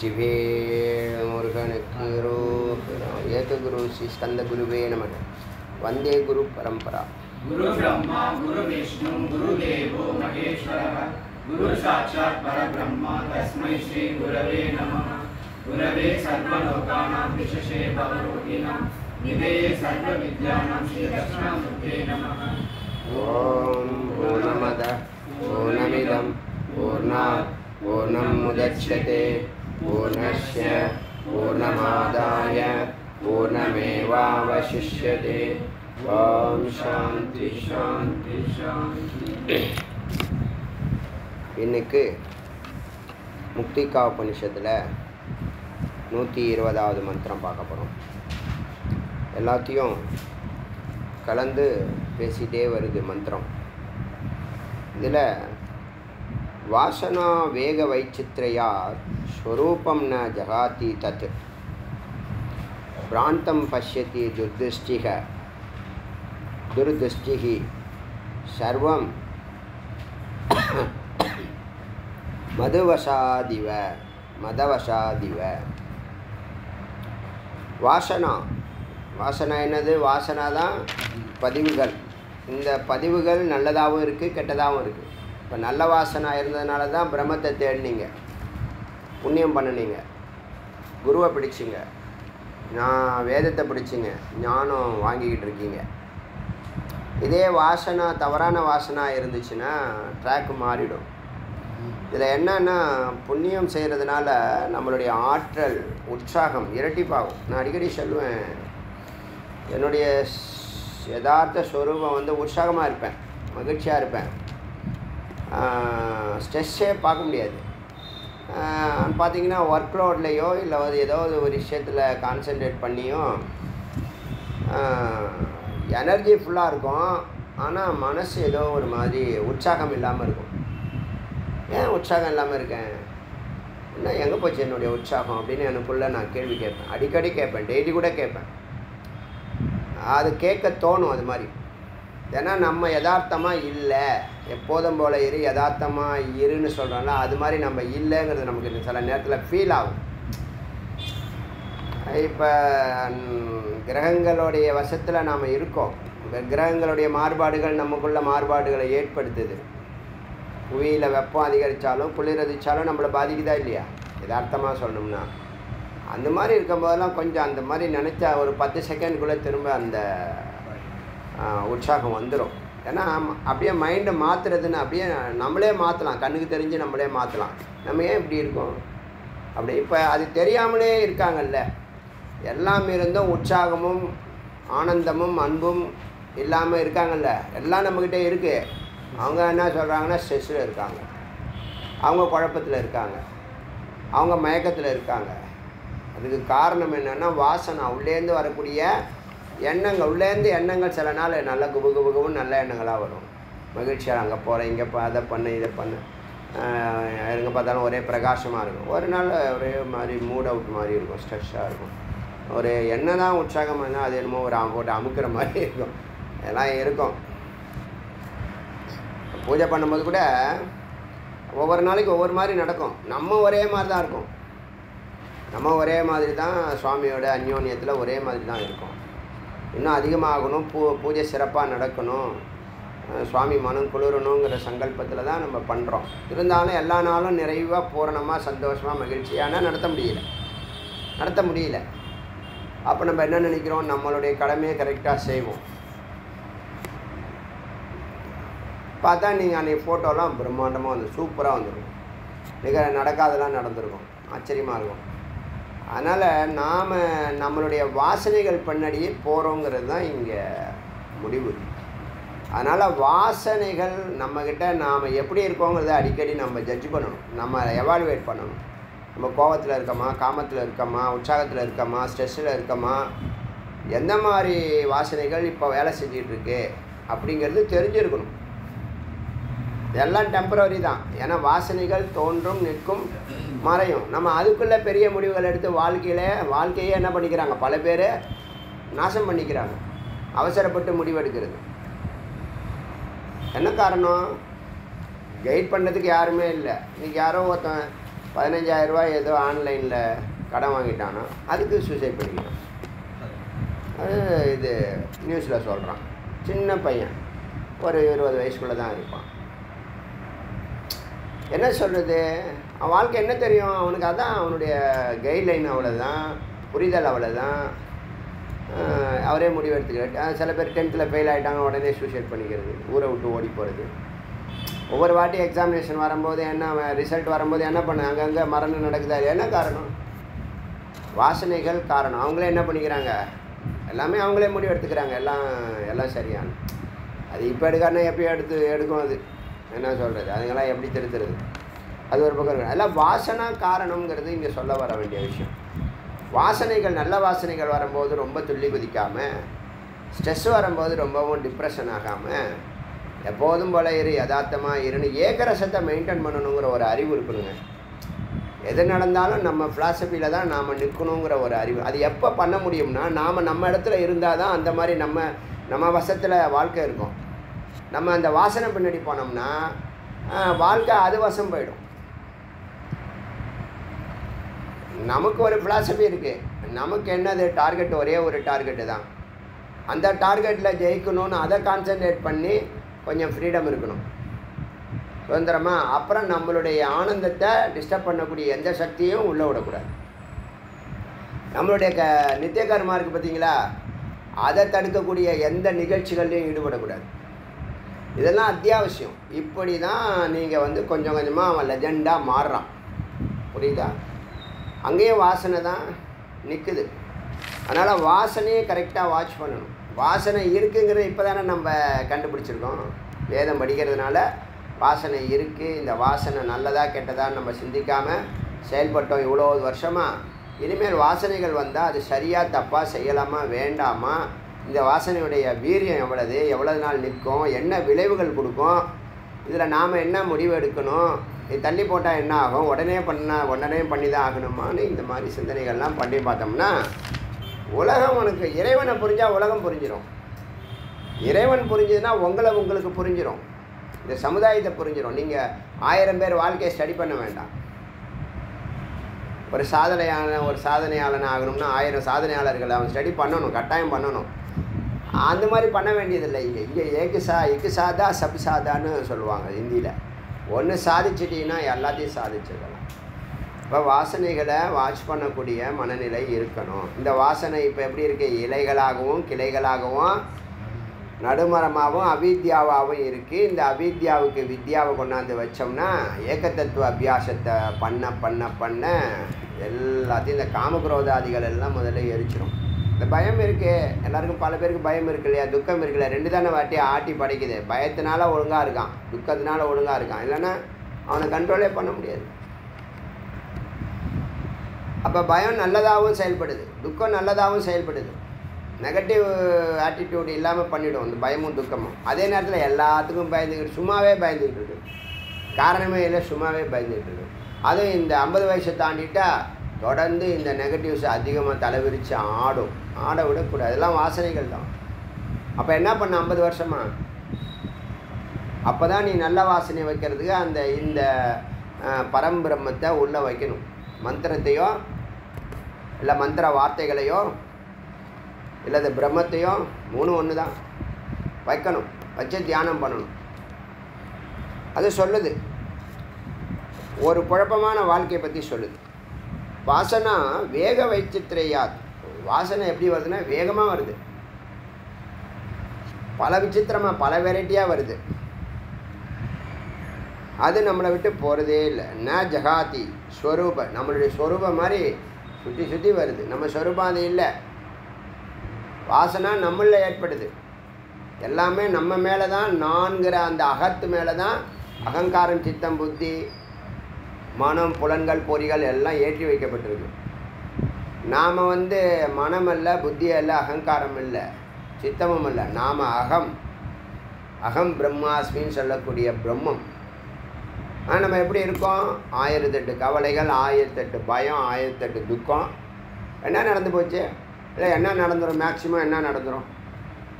வெற்றிவேல் முருகனுக்கு ரோகணம். ஏக குரு ஸ்ரீ ஸ்கந்த குருவே நமக வந்தே குரு பரம்பரா गुरु ब्रह्मा गुरु विष्णु गुरुदेवो महेश्वरः गुरु साक्षात् परब्रह्म तस्मै श्री गुरवे नमः गुरवे सर्वलोकानां विशेषे भवरोगिणां निधये सर्वविद्यानां श्रीदक्षिणामूर्ते नमः ஓம் பூர்ணமத பூர்ணமிதம் பூர்ணாத் பூர்ணம் முதட்சதே பூர்ணஸ்ய பூர்ணமாதாய பூர்ணமேவாவசிஷ்யதே ஓம் சாந்தி சாந்தி शान्ति இன்னைக்கு முக்திகா உபனிஷத்தில் நூற்றி இருபதாவது மந்திரம் பார்க்க போகிறோம் எல்லாத்தையும் கலந்து பேசிகிட்டே வருது மந்திரம் இதில் வாசனா வேக வைச்சித்ரையா ஸ்வரூபம் ந ஜகாதி தத் பிராந்தம் பசியதி துர்திருஷ்டிக துர்திருஷ்டிகி சர்வம் மதுவசாதிவ மதவசாதிவ வாசனா வாசனா என்னது வாசனா தான் பதிவுகள் இந்த பதிவுகள் நல்லதாகவும் இருக்குது கெட்டதாகவும் இருக்குது இப்போ நல்ல வாசனா இருந்ததுனால தான் பிரம்மத்தை தேடினீங்க புண்ணியம் பண்ணுனீங்க குருவை பிடிச்சிங்க நான் வேதத்தை பிடிச்சிங்க ஞானம் வாங்கிக்கிட்டு இருக்கீங்க இதே வாசனா தவறான வாசனா இருந்துச்சுன்னா ட்ராக் மாறிடும் இதில் என்னன்னா புண்ணியம் செய்கிறதுனால நம்மளுடைய ஆற்றல் உற்சாகம் இரட்டிப்பாகும் நான் அடிக்கடி சொல்லுவேன் என்னுடைய ஸ்- யதார்த்த ஸ்வரூபம் வந்து உற்சாகமாக இருப்பேன் மகிழ்ச்சியாக இருப்பேன் ஸ்ட்ரெஸ்ஸே பார்க்க முடியாது ஆஹ் பார்த்தீங்கன்னா ஒர்க் லோட்லேயோ இல்லை வந்து ஏதோ ஒரு விஷயத்தில் கான்சென்ட்ரேட் பண்ணியும் எனர்ஜி ஃபுல்லாக இருக்கும் ஆனால் மனசு ஏதோ ஒரு மாதிரி உற்சாகம் இல்லாமல் இருக்கும் ஏன் உற்சாகம் இல்லாமல் இருக்கேன் என்ன எங்கே போச்சு என்னுடைய உற்சாகம் அப்படின்னு எனக்குள்ளே நான் கேள்வி கேட்பேன் அடிக்கடி கேட்பேன் டெய்லி கூட கேட்பேன் அது கேட்க தோணும் அது மாதிரி ஏன்னா நம்ம யதார்த்தமாக இல்லை எப்போதும் போல இரு யதார்த்தமாக இருன்னு சொல்கிறோம்ல அது மாதிரி நம்ம இல்லைங்கிறது நமக்கு சில நேரத்தில் ஃபீல் ஆகும் இப்போ கிரகங்களுடைய வசத்தில் நாம் இருக்கோம் இந்த கிரகங்களுடைய மாறுபாடுகள் நமக்குள்ள மாறுபாடுகளை ஏற்படுத்துது புவியில் வெப்பம் அதிகரித்தாலும் குளிர் அதிச்சாலும் நம்மளை பாதிக்குதா இல்லையா யதார்த்தமாக சொல்லணும்னா அந்த மாதிரி இருக்கும்போதெல்லாம் கொஞ்சம் அந்த மாதிரி நினச்சா ஒரு பத்து செகண்டுக்குள்ளே திரும்ப அந்த ஆ, உற்சாகம் வந்துடும் ஏன்னா ம- அப்படியே மைண்டை மாற்றுறதுன்னு அப்படியே நம்மளே மாற்றலாம் கண்ணுக்கு தெரிஞ்சு நம்மளே மாற்றலாம் நம்ம ஏன் இப்படி இருக்கோம் அப்படி இப்போ அது தெரியாமலே இருக்காங்கல்ல எல்லாம் இருந்தும் உற்சாகமும் ஆனந்தமும் அன்பும் இல்லாமல் இருக்காங்கல்ல எல்லாம் நம்மக்கிட்ட இருக்குது அவங்க என்ன சொல்கிறாங்கன்னா ஸ்ட்ரெஸ்ஸில் இருக்காங்க அவங்க குழப்பத்தில் இருக்காங்க அவங்க மயக்கத்தில் இருக்காங்க அதுக்கு காரணம் என்னென்னா வாசனை உள்ளேருந்து வரக்கூடிய எண்ணங்கள் உள்ளேருந்து எண்ணங்கள் சில நாள் நல்ல குபு குபு குபுன்னு நல்ல எண்ணங்களாக வரும் மகிழ்ச்சியாக அங்கே போகிறேன் இங்கே போ அதை பண்ணு இதை பண்ணு ஆஹ் எங்கே பார்த்தாலும் ஒரே பிரகாசமாக இருக்கும் ஒரு நாள் ஒரே மாதிரி மூட் அவுட் மாதிரி இருக்கும் ஸ்ட்ரெஸ்ஸாக இருக்கும் ஒரு என்ன தான் உற்சாகம் பண்ணால் அது என்னமோ ஒரு அம் போட்டு அமுக்கிற மாதிரி இருக்கும் எல்லாம் இருக்கும் பூஜை பண்ணும்போது கூட ஒவ்வொரு நாளைக்கு ஒவ்வொரு மாதிரி நடக்கும் நம்ம ஒரே மாதிரி தான் இருக்கும் நம்ம ஒரே மாதிரி தான் சுவாமியோட அந்யோன்யத்தில் ஒரே மாதிரி தான் இருக்கும் இன்னும் அதிகமாகணும் பூ பூஜை சிறப்பாக நடக்கணும் அஹ் சுவாமி மனம் குளிரணுங்கிற சங்கல்பத்தில் தான் நம்ம பண்ணுறோம் இருந்தாலும் எல்லா நாளும் நிறைவாக பூரணமாக சந்தோஷமாக மகிழ்ச்சியான நடத்த முடியல நடத்த முடியல அப்போ நம்ம என்ன நினைக்கிறோம் நம்மளுடைய கடமையை கரெக்டாக செய்வோம் பார்த்தா நீங்கள் அன்றைக்கி ஃபோட்டோலாம் பிரம்மாண்டமாக வந்து சூப்பராக வந்துருக்கும் நிகழ நடக்காதெல்லாம் நடந்திருக்கும் ஆச்சரியமாக இருக்கும் அதனால் நாம் நம்மளுடைய வாசனைகள் பின்னாடியே போகிறோங்கிறது தான் இங்கே முடிவு அதனால் வாசனைகள் நம்மக்கிட்ட நாம் எப்படி இருக்கோங்கிறத அடிக்கடி நம்ம ஜட்ஜ் பண்ணணும் நம்ம எவாலுவேட் பண்ணணும் நம்ம கோவத்தில் இருக்கோமா காமத்தில் இருக்கோமா உற்சாகத்தில் இருக்கோமா ஸ்ட்ரெஸ்ஸில் இருக்கோமா எந்த மாதிரி வாசனைகள் இப்போ வேலை செஞ்சிட்டு இருக்கு அப்படிங்கிறது தெரிஞ்சிருக்கணும் இதெல்லாம் டெம்பரவரி தான் ஏன்னா வாசனைகள் தோன்றும் நிற்கும் மறையும் நம்ம அதுக்குள்ளே பெரிய முடிவுகள் எடுத்து வாழ்க்கையில் வாழ்க்கையே என்ன பண்ணிக்கிறாங்க பல பேர் நாசம் பண்ணிக்கிறாங்க அவசரப்பட்டு முடிவெடுக்கிறது என்ன காரணம் கைட் பண்ணுறதுக்கு யாருமே இல்லை இன்னைக்கு யாரோ ஒருத்தன் பதினஞ்சாயிரம் ரூபாய் ஏதோ ஆன்லைனில் கடன் வாங்கிட்டானோ அதுக்கு சூசைட் பண்ணிக்கிட்டான் அது இது நியூஸில் சொல்கிறான் சின்ன பையன் ஒரு இருபது வயசுக்குள்ளே தான் இருப்பான் என்ன சொல்கிறது அவன் வாழ்க்கை என்ன தெரியும் அவனுக்கு அதான் அவனுடைய கைட்லைன் அவ்வளோதான் புரிதல் அவ்வளோதான் ஆஹ் அவரே முடிவு எடுத்துக்கிறார் சில பேர் டென்த்தில் ஃபெயில் ஆகிட்டாங்க உடனே சூசைட் பண்ணிக்கிறது ஊரை விட்டு ஓடி போகிறது ஒவ்வொரு வாட்டி எக்ஸாமினேஷன் வரும்போது என்ன ரிசல்ட் வரும்போது என்ன பண்ண அங்கங்கே மரணம் நடக்குதா என்ன காரணம் வாசனைகள் காரணம் அவங்களே என்ன பண்ணிக்கிறாங்க எல்லாமே அவங்களே முடிவு எடுத்துக்கிறாங்க எல்லாம் எல்லாம் சரியான அது இப்போ எடுக்காருன்னா எப்பயும் எடுத்து எடுக்கும் அது என்ன சொல்கிறது அதுங்கெல்லாம் எப்படி திருத்துறது அது ஒரு பக்கம் இருக்கு எல்லாம் வாசனா காரணம்ங்கிறது இங்கே சொல்ல வர வேண்டிய விஷயம் வாசனைகள் நல்ல வாசனைகள் வரும்போது ரொம்ப துள்ளி குதிக்காமல் ஸ்ட்ரெஸ் வரும்போது ரொம்பவும் டிப்ரெஷன் ஆகாமல் எப்போதும் போல இரு யதார்த்தமாக இருன்னு ஏகரசத்தை மெயின்டைன் பண்ணணுங்கிற ஒரு அறிவு இருக்கணுங்க எது நடந்தாலும் நம்ம ஃபிலாசபியில் தான் நாம் நிற்கணுங்கிற ஒரு அறிவு அது எப்போ பண்ண முடியும்னா நாம் நம்ம இடத்துல இருந்தால் தான் அந்த மாதிரி நம்ம நம்ம வசத்தில் வாழ்க்கை இருக்கும் நம்ம அந்த வாசனை பின்னாடி போனோம்னா ஆஹ், வாழ்க்கை அது வசம் போயிடும் நமக்கு ஒரு ஃபிலாசபி இருக்குது நமக்கு என்னது டார்கெட் ஒரே ஒரு டார்கெட்டு தான் அந்த டார்கெட்டில் ஜெயிக்கணும்னு அதை கான்சென்ட்ரேட் பண்ணி கொஞ்சம் ஃப்ரீடம் இருக்கணும் சுதந்திரமா அப்புறம் நம்மளுடைய ஆனந்தத்தை டிஸ்டர்ப் பண்ணக்கூடிய எந்த சக்தியும் உள்ளே விடக்கூடாது நம்மளுடைய க நித்திய கர்மா இருக்குது பார்த்தீங்களா அதை தடுக்கக்கூடிய எந்த நிகழ்ச்சிகள்லையும் ஈடுபடக்கூடாது இதெல்லாம் அத்தியாவசியம் இப்படி தான் நீங்கள் வந்து கொஞ்சம் கொஞ்சமாக அவன் லெஜெண்டாக மாறுறான் புரியுதா அங்கேயும் வாசனை தான் நிற்குது அதனால் வாசனையை கரெக்டாக வாட்ச் பண்ணணும் வாசனை இருக்குங்கிறது இப்போ தானே நம்ம கண்டுபிடிச்சிருக்கோம் வேதம் படிக்கிறதுனால வாசனை இருக்குது இந்த வாசனை நல்லதா கெட்டதான்னு நம்ம சிந்திக்காமல் செயல்பட்டோம் இவ்வளோ வருஷமாக இனிமேல் வாசனைகள் வந்தால் அது சரியாக தப்பாக செய்யலாமா வேண்டாமா இந்த வாசனையுடைய வீரியம் எவ்வளவு எவ்வளவு நாள் நிற்கும் என்ன விளைவுகள் கொடுக்கும் இதில் நாம் என்ன முடிவு எடுக்கணும் இது தள்ளி போட்டால் என்ன ஆகும் உடனே பண்ண உடனே பண்ணி தான் ஆகணுமான்னு இந்த மாதிரி சிந்தனைகள்லாம் பண்ணி பார்த்தோம்னா உலகம் உனக்கு இறைவனை புரிஞ்சால் உலகம் புரிஞ்சிடும் இறைவன் புரிஞ்சதுன்னா உங்களை உங்களுக்கு புரிஞ்சிடும் இந்த சமுதாயத்தை புரிஞ்சிடும் நீங்கள் ஆயிரம் பேர் வாழ்க்கையை ஸ்டடி பண்ண வேண்டாம் ஒரு சாதனையாளன் ஒரு சாதனையாளன் ஆகணும்னா ஆயிரம் சாதனையாளர்கள் அவன் ஸ்டடி பண்ணணும் கட்டாயம் பண்ணணும் அந்த மாதிரி பண்ண வேண்டியதில்லை இங்கே இங்கே ஏக்கு சா இக்கு சாதா சப் சாதான்னு சொல்லுவாங்க ஹிந்தியில் ஒன்று சாதிச்சிட்டிங்கன்னா எல்லாத்தையும் சாதிச்சிடலாம் இப்போ வாசனைகளை வாட்ச் பண்ணக்கூடிய மனநிலை இருக்கணும் இந்த வாசனை இப்போ எப்படி இருக்கு இலைகளாகவும் கிளைகளாகவும் நடுமரமாகவும் அவித்யாவாகவும் இருக்குது இந்த அவித்யாவுக்கு வித்யாவை கொண்டாந்து வச்சோம்னா ஏகத்தத்துவ அபியாசத்தை பண்ண பண்ண பண்ண எல்லாத்தையும் இந்த காமக்ரோதாதிகள் எல்லாம் முதல்ல எரிச்சிடும் இந்த பயம் இருக்கு எல்லாருக்கும் பல பேருக்கு பயம் இருக்கு இல்லையா துக்கம் இருக்குல்ல ரெண்டு தானே வாட்டி ஆட்டி படைக்குது பயத்தினால ஒழுங்காக இருக்கான் துக்கத்தினால ஒழுங்காக இருக்கான் இல்லைன்னா அவனை கண்ட்ரோலே பண்ண முடியாது அப்போ பயம் நல்லதாகவும் செயல்படுது துக்கம் நல்லதாகவும் செயல்படுது நெகட்டிவ் ஆட்டிடியூட் இல்லாமல் பண்ணிவிடும் இந்த பயமும் துக்கமும் அதே நேரத்தில் எல்லாத்துக்கும் பயந்துக்கிட்டு சும்மாவே பயந்துக்கிட்டு இருக்கு காரணமே இல்லை சும்மாவே பயந்துக்கிட்டு இருக்கு அதுவும் இந்த ஐம்பது வயசை தாண்டிட்டா தொடர்ந்து இந்த நெகட்டிவ்ஸ் அதிகமாக தலைவிரித்து ஆடும் ஆட விடக்கூடாது இதெல்லாம் வாசனைகள் தான் அப்போ என்ன பண்ண ஐம்பது வருஷமா அப்போ தான் நீ நல்ல வாசனை வைக்கிறதுக்கு அந்த இந்த அஹ், பரம்பிரம்மத்தை உள்ளே வைக்கணும் மந்திரத்தையோ இல்லை மந்திர வார்த்தைகளையோ இல்லை இந்த பிரம்மத்தையோ மூணு ஒன்று தான் வைக்கணும் வச்சு தியானம் பண்ணணும் அது சொல்லுது ஒரு குழப்பமான வாழ்க்கையை பற்றி சொல்லுது வாசனா வேக வைச்சித்திரையாத் வாசனை எப்படி வருதுன்னா வேகமாக வருது பல விசித்திரமாக பல வெரைட்டியாக வருது அது நம்மளை விட்டு போகிறதே இல்லை ந ஜகாதி ஸ்வரூப நம்மளுடைய ஸ்வரூபம் மாதிரி சுற்றி சுற்றி வருது நம்ம ஸ்வரூபம் அது இல்லை வாசனா நம்மளில் ஏற்படுது எல்லாமே நம்ம மேலே தான் நான்கிற அந்த அகத்து மேலே தான் அகங்காரம் சித்தம் புத்தி மனம் புலன்கள் பொறிகள் எல்லாம் ஏற்றி வைக்கப்பட்டிருக்கு நாம் வந்து மனம் அல்ல புத்தி அல்ல அகங்காரம் இல்லை சித்தமும் இல்லை நாம் அகம் அகம் பிரம்மாஸ்மின்னு சொல்லக்கூடிய பிரம்மம் ஆனால் நம்ம எப்படி இருக்கோம் ஆயிரத்தெட்டு கவலைகள் ஆயிரத்தெட்டு பயம் ஆயிரத்தெட்டு துக்கம் என்ன நடந்து போச்சு இல்லை என்ன நடந்துரும் மேக்சிமம் என்ன நடந்துரும்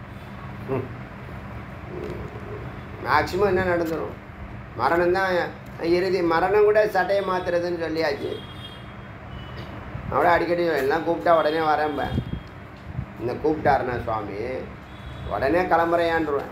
மேக்சிமம் என்ன நடந்துரும் மரணம் தான் இறுதி மரணம் கூட சட்டையை மாற்றுறதுன்னு சொல்லியாச்சு அவட அடிக்கடி எல்லாம் கூப்பிட்டா உடனே வரேன்பேன் இந்த கூப்பிட்டாருண்ணா சுவாமி உடனே கிளம்புறையான்ருவேன்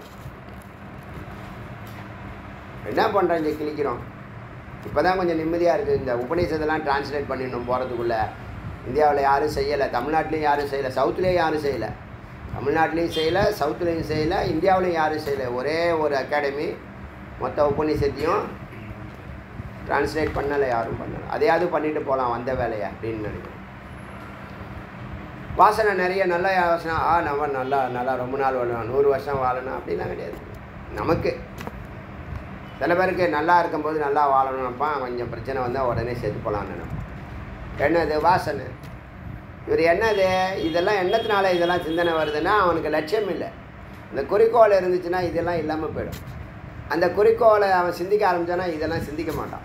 என்ன பண்ணுறோம் இங்கே கிழிக்கிறோம் இப்போ தான் கொஞ்சம் நிம்மதியாக இருக்குது இந்த உபநிஷத்தெல்லாம் டிரான்ஸ்லேட் பண்ணிடணும் போகிறதுக்குள்ளே இந்தியாவில் யாரும் செய்யலை தமிழ்நாட்டிலையும் யாரும் செய்யலை சவுத்துலேயும் யாரும் செய்யலை தமிழ்நாட்டிலையும் செய்யலை சவுத்துலேயும் செய்யலை இந்தியாவிலையும் யாரும் செய்யலை ஒரே ஒரு அகாடமி மொத்த உபநிஷத்தையும் டிரான்ஸ்லேட் பண்ணலை யாரும் பண்ணலை அதையாவது பண்ணிட்டு போகலாம் வந்த வேலையை அப்படின்னு நினைக்கிறேன் வாசனை நிறைய நல்ல வாசனை ஆ நம்ம நல்லா நல்லா ரொம்ப நாள் வாழணும் நூறு வருஷம் வாழணும் அப்படிலாம் கிடையாது நமக்கு சில பேருக்கு நல்லா இருக்கும்போது நல்லா வாழணும்ப்பா கொஞ்சம் பிரச்சனை வந்தால் உடனே செத்து போகலான்னு நினைப்போம் என்னது வாசனை இவர் என்னது இதெல்லாம் என்னத்தினால இதெல்லாம் சிந்தனை வருதுன்னா அவனுக்கு லட்சியம் இல்லை இந்த குறிக்கோள் இருந்துச்சுன்னா இதெல்லாம் இல்லாமல் போயிடும் அந்த குறிக்கோளை அவன் சிந்திக்க ஆரம்பிச்சானா இதெல்லாம் சிந்திக்க மாட்டான்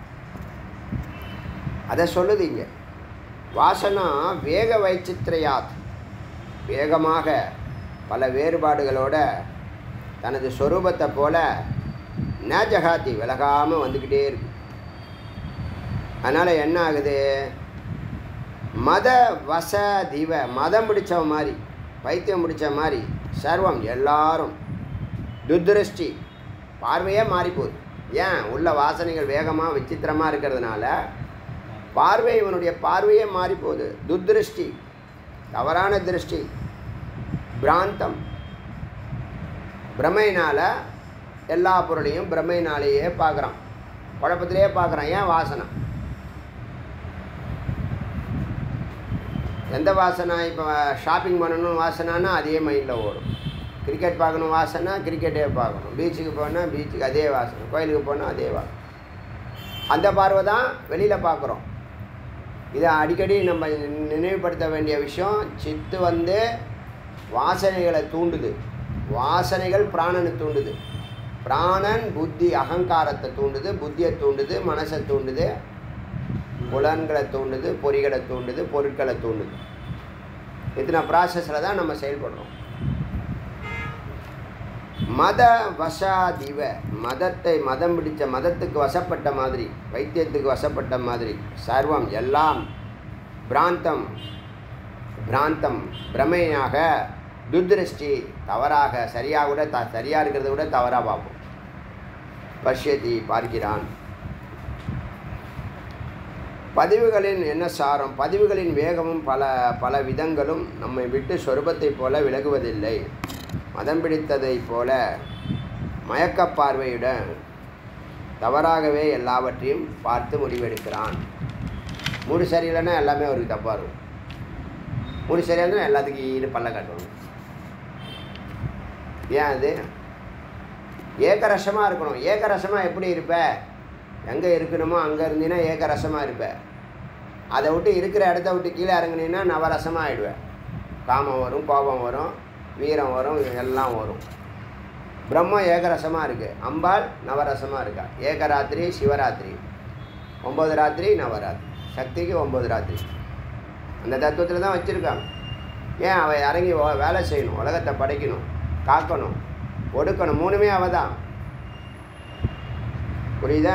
அதை சொல்லுது இங்கே வாசனம் வேக வைச்சித்ரையாத் வேகமாக பல வேறுபாடுகளோட தனது சொரூபத்தை போல ந ஜகாத்தி விலகாமல் வந்துக்கிட்டே இருக்கு அதனால் என்ன ஆகுது மத வச திவ மதம் பிடிச்ச மாதிரி பைத்தியம் பிடிச்ச மாதிரி சர்வம் எல்லாரும் துர்திருஷ்டி பார்வையே மாறிப்போகுது ஏன் உள்ள வாசனைகள் வேகமாக விசித்திரமாக இருக்கிறதுனால பார்வை இவனுடைய பார்வையே மாறிப்போகுது துர்திருஷ்டி தவறான திருஷ்டி பிராந்தம் பிரமையினால் எல்லா பொருளையும் பிரமையினாலேயே பார்க்குறான் குழப்பத்திலேயே பார்க்குறான் ஏன் வாசனை எந்த வாசனை இப்போ ஷாப்பிங் பண்ணணும் வாசனைனா அதே மைண்டில் ஓடும் கிரிக்கெட் பார்க்கணும் வாசனை கிரிக்கெட்டே பார்க்கணும் பீச்சுக்கு போனால் பீச்சுக்கு அதே வாசனை கோயிலுக்கு போனால் அதே வாசனை அந்த பார்வை தான் வெளியில் பார்க்குறோம் இதை அடிக்கடி நம்ம நினைவுபடுத்த வேண்டிய விஷயம் சித்து வந்து வாசனைகளை தூண்டுது வாசனைகள் பிராணனை தூண்டுது பிராணன் புத்தி அகங்காரத்தை தூண்டுது புத்தியை தூண்டுது மனசை தூண்டுது புலன்களை தூண்டுது பொறிகளை தூண்டுது பொருட்களை தூண்டுது இத்தனை ப்ராசஸில் தான் நம்ம செயல்படுறோம் மத வசாதிவ மதத்தை மதம் பிடிச்ச மதத்துக்கு வசப்பட்ட மாதிரி வைத்தியத்துக்கு வசப்பட்ட மாதிரி சர்வம் எல்லாம் பிராந்தம் பிராந்தம் பிரமையாக துர்திருஷ்டி தவறாக சரியாக கூட த சரியாக இருக்கிறத விட தவறாக பார்ப்போம் பஷ்யதி பார்க்கிறான் பதிவுகளின் என்ன சாரம் பதிவுகளின் வேகமும் பல பல விதங்களும் நம்மை விட்டு சொரூபத்தைப் போல விலகுவதில்லை மதம் பிடித்ததைப் போல மயக்கப் பார்வையுடன் தவறாகவே எல்லாவற்றையும் பார்த்து முடிவெடுக்கிறான் மூடு சரியில்லைன்னா எல்லாமே அவருக்கு தப்பாக இருக்கும் மூடு சரியில்லைன்னா எல்லாத்துக்கும் ஈடு பல்ல காட்டணும் ஏன் அது ஏக்கரசமாக இருக்கணும் ஏக்கரசமாக எப்படி இருப்ப எங்கே இருக்கணுமோ அங்கே இருந்தீங்கன்னா ஏக்கரசமாக இருப்ப அதை விட்டு இருக்கிற இடத்த விட்டு கீழே இறங்குனீங்கன்னா நவரசமாக ஆயிடுவேன் காமம் வரும் கோபம் வரும் வீரம் வரும் எல்லாம் வரும் பிரம்மம் ஏகரசமாக இருக்குது அம்பாள் நவரசமாக இருக்கா ஏகராத்திரி சிவராத்திரி ஒம்பது ராத்திரி நவராத்திரி சக்திக்கு ஒம்பது ராத்திரி அந்த தத்துவத்தில் தான் வச்சுருக்காங்க ஏன் அவள் இறங்கி வ- வேலை செய்யணும் உலகத்தை படைக்கணும் காக்கணும் ஒடுக்கணும் மூணுமே அவ தான் புரியுதா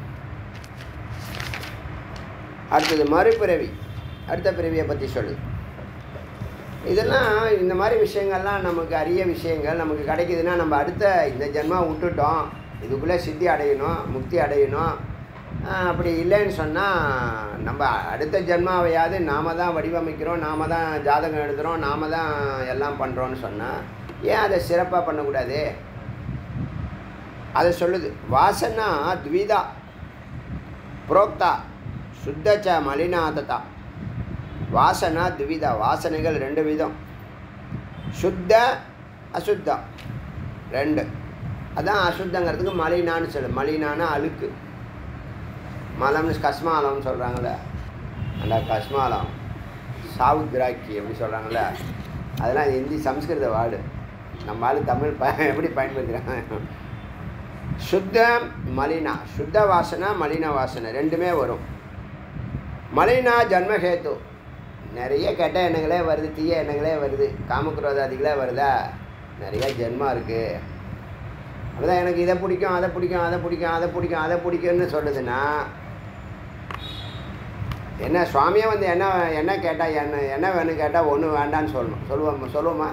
அடுத்தது மறுபிறவி அடுத்த பிறவியை பற்றி சொல்லு இதெல்லாம் இந்த மாதிரி விஷயங்கள்லாம் நமக்கு அரிய விஷயங்கள் நமக்கு கிடைக்குதுன்னா நம்ம அடுத்த இந்த ஜென்மா விட்டுட்டோம் இதுக்குள்ளே சித்தி அடையணும் முக்தி அடையணும் ஆஹ் அப்படி இல்லைன்னு சொன்னால் நம்ம அடுத்த ஜென்மாவையாவது நாம தான் வடிவமைக்கிறோம் நாம தான் ஜாதகம் எழுதுகிறோம் நாம தான் எல்லாம் பண்ணுறோன்னு சொன்னால் ஏன் அதை சிறப்பாக பண்ணக்கூடாது அதை சொல்லுது வாசனா த்விதா புரோக்தா சுத்தச்ச மலினாததா வாசனா துவிதா வாசனைகள் ரெண்டு விதம் சுத்த அசுத்தம் ரெண்டு அதான் அசுத்தங்கிறதுக்கு மலினான்னு சொல்லு மலினானா அழுக்கு மலம்னு கஸ்மாலம்னு சொல்கிறாங்களே அந்த கஸ்மாலம் சாவுத்ராக்கி எப்படி சொல்கிறாங்களே அதெல்லாம் ஹிந்தி சம்ஸ்கிருத வார்டு நம்ம ஆளு தமிழ் ப எப்படி பயன்படுத்துகிறாங்க சுத்தம் மலினா சுத்த வாசனை மலின வாசனை ரெண்டுமே வரும் மலினா ஜன்மஹேத்து நிறைய கெட்ட எண்ணங்களே வருது தீய எண்ணங்களே வருது காமக்ரோதாதிகளே வருதா நிறைய ஜென்மா இருக்குது அப்படிதான் எனக்கு இதை பிடிக்கும் அதை பிடிக்கும் அதை பிடிக்கும் அதை பிடிக்கும் அதை பிடிக்கும்னு சொல்லுதுன்னா என்ன சுவாமியே வந்து என்ன என்ன கேட்டால் என்ன என்ன வேணும் கேட்டால் ஒன்றும் வேண்டான்னு சொல்லணும் சொல்லுவோம் சொல்லுவோமா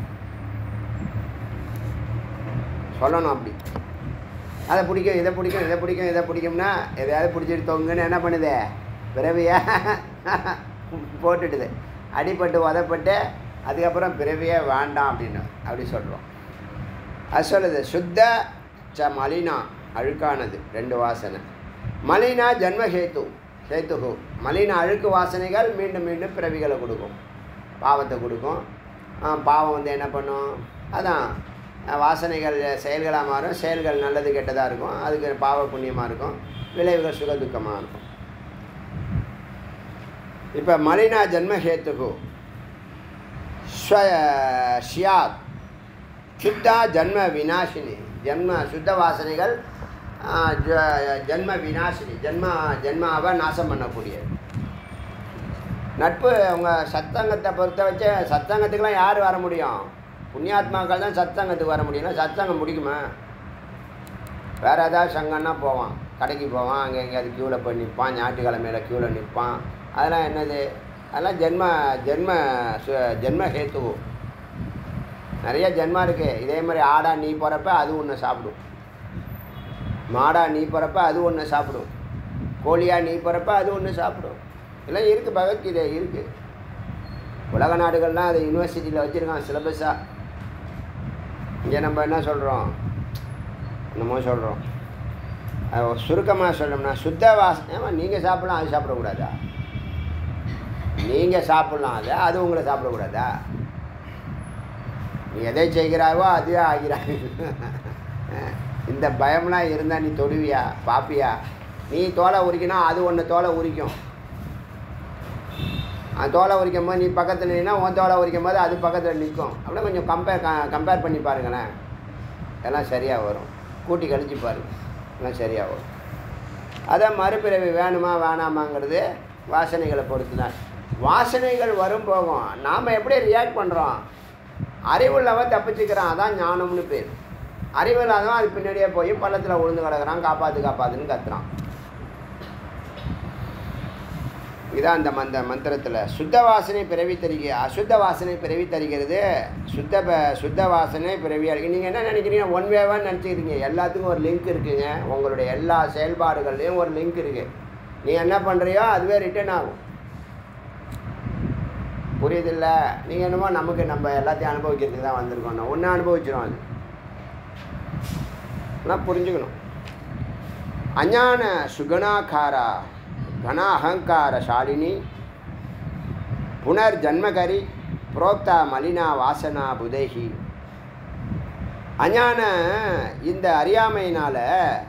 சொல்லணும் அப்படி அதை பிடிக்கும் இதை பிடிக்கும் இதை பிடிக்கும் இதை பிடிக்கும்னா எதையாவது பிடிச்சிட்டு தொங்குன்னு என்ன பண்ணுது பிறவியா போட்டுடுது அடிபட்டு உதப்பட்டு அதுக்கப்புறம் பிறவியே வேண்டாம் அப்படின்னு அப்படி சொல்கிறோம் அது சொல்லுது சுத்த ச மலினா அழுக்கானது ரெண்டு வாசனை மலினா ஜன்ம ஹேத்து ஹேத்துகு மலினா அழுக்கு வாசனைகள் மீண்டும் மீண்டும் பிறவிகளை கொடுக்கும் பாவத்தை கொடுக்கும் ஆ, பாவம் வந்து என்ன பண்ணும் அதான் அஹ், வாசனைகள் செயல்களாக மாறும் செயல்கள் நல்லது கெட்டதாக இருக்கும் அதுக்கு பாவ புண்ணியமாக இருக்கும் விளைவுகள் சுக துக்கமாக இருக்கும் இப்போ மலினா ஜன்ம ஹேத்துகு ஸ்வ- ஷியாத் சுத்தா ஜன்ம விநாசினி ஜன்ம சுத்த வாசனைகள் ஆ, ஜ- ஜன்ம விநாசினி ஜன்ம ஜன்மாவை நாசம் பண்ணக்கூடியது நட்பு அவங்க சத்தங்கத்தை பொறுத்த வச்சு சத்தங்கத்துக்கெலாம் யார் வர முடியும் புண்ணியாத்மாக்கள் தான் சத்தங்கத்துக்கு வர முடியும்னா சத்தங்கம் முடிக்குமா வேறு ஏதாவது சங்கம்னா போவான் கடைக்கு போவான் அங்கே எங்கேயாவது க்யூவில் போய் நிற்பான் ஞாயிற்றுக்கிழமையில் க்யூவில் நிற்பான் அதெல்லாம் என்னது அதெல்லாம் ஜென்ம ஜென்ம சு- ஜென்ம ஹேத்து நிறைய ஜென்மா இருக்குது இதே மாதிரி ஆடா நீ போகிறப்ப அது ஒன்று சாப்பிடும் மாடா நீ போகிறப்ப அது ஒன்று சாப்பிடும் கோழியா நீ போகிறப்ப அது ஒன்று சாப்பிடும் இதெல்லாம் இருக்குது பகவத்கீதை இருக்குது உலக நாடுகள்லாம் அதை யூனிவர்சிட்டியில் வச்சுருக்கான் சிலபஸாக இங்கே நம்ம என்ன சொல்கிறோம் என்னமோ சொல்கிறோம் சுருக்கமாக சொல்லணும்னா சுத்த வாசனை ஏமா நீங்கள் சாப்பிடலாம் அது சாப்பிடக்கூடாதா நீங்கள் சாப்பிடலாம் அதை அது உங்களை சாப்பிடக்கூடாதா நீ எதை செய்கிறாவோ அதுவே ஆகிறாய் இந்த பயம்லாம் இருந்தால் நீ தொடுவியா பாப்பியா நீ தோலை உரிக்கினா அது ஒன்று தோலை உரிக்கும் அந்த தோலை உரிக்கும் போது நீ பக்கத்தில் நின்னா உன் தோலை உரிக்கும் போது அது பக்கத்தில் நிற்கும் அப்படியே கொஞ்சம் கம்பேர் கம்பேர் பண்ணி பாருங்களேன் எல்லாம் சரியாக வரும் கூட்டி கழிச்சு பாருங்க எல்லாம் சரியாக வரும் அதான் மறுபிறவி வேணுமா வேணாமாங்கிறது வாசனைகளை பொறுத்து தான் வாசனைகள் வரும் போகும் நாம் எப்படி ரியாக்ட் பண்ணுறோம் அறிவுள்ளவன் தப்பிச்சுக்கிறான் அதான் ஞானம்னு பேர் அறிவு இல்லாதவன் அது பின்னாடியே போய் பள்ளத்தில் விழுந்து கிடக்குறான் காப்பாற்று காப்பாற்றுன்னு கத்துறான் இதான் அந்த மந்த மந்திரத்தில் சுத்த வாசனை பிறவி தருக அசுத்த வாசனை பிறவி தருகிறது சுத்த ப- சுத்த வாசனை பிறவி அளிக்க நீங்கள் என்ன நினைக்கிறீங்க ஒன் வேவான்னு நினச்சிக்கிறீங்க எல்லாத்துக்கும் ஒரு லிங்க் இருக்குங்க உங்களுடைய எல்லா செயல்பாடுகள்லையும் ஒரு லிங்க் இருக்குது நீ என்ன பண்ணுறியோ அதுவே ரிட்டர்ன் ஆகும் புரியுதில்ல நீங்கள் என்னமோ நமக்கு நம்ம எல்லாத்தையும் அனுபவிக்கிறதுக்கு தான் வந்திருக்கோம் ஒன்று அனுபவிச்சிடும் அது ஆனால் புரிஞ்சுக்கணும் அஞ்ஞான சுகணாகாரா கன அகங்கார சாலினி புனர்ஜன்மகரி புரோக்தா மலினா வாசனா புதேகி அஞ்ஞான இந்த அறியாமையினால்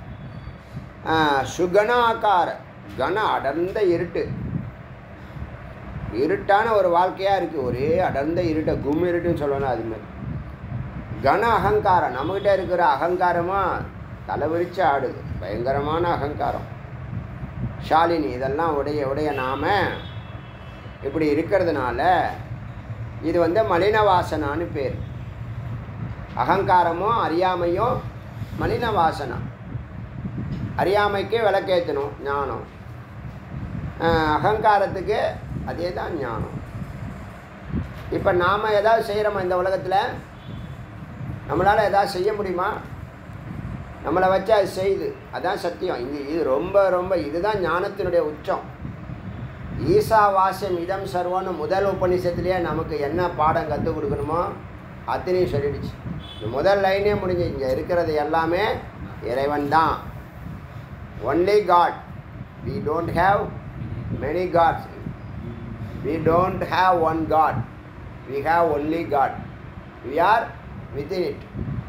சுகணாக்கார கன அடர்ந்த இருட்டு இருட்டான ஒரு வாழ்க்கையாக இருக்குது ஒரே அடர்ந்த இருட்டை கும் இருட்டுன்னு சொல்லணும் அது மாதிரி கன அகங்காரம் நம்மக்கிட்ட இருக்கிற அகங்காரமாக தலைவிரிச்சு ஆடுது பயங்கரமான அகங்காரம் ஷாலினி இதெல்லாம் உடைய உடைய நாம இப்படி இருக்கிறதுனால இது வந்து மலின வாசனான்னு பேர் அகங்காரமும் அறியாமையும் மலின வாசனா அறியாமைக்கு விளக்கேற்றணும் ஞானம் அஹ் அகங்காரத்துக்கு அதே தான் ஞானம் இப்போ நாம் ஏதாவது செய்கிறோமா இந்த உலகத்தில் நம்மளால் ஏதாவது செய்ய முடியுமா நம்மளை வச்சு அது செய்யுது அதான் சத்தியம் இது இது ரொம்ப ரொம்ப இதுதான் ஞானத்தினுடைய உச்சம் ஈசாவாசியம் இதம் சர்வம்னு முதல் உபநிஷத்துலேயே நமக்கு என்ன பாடம் கற்றுக் கொடுக்கணுமோ அத்தனையும் சொல்லிடுச்சு இந்த முதல் லைனே முடிஞ்சு இங்கே இருக்கிறது எல்லாமே இறைவன் தான் only god we don't have many gods we don't have one god we have only god we are within it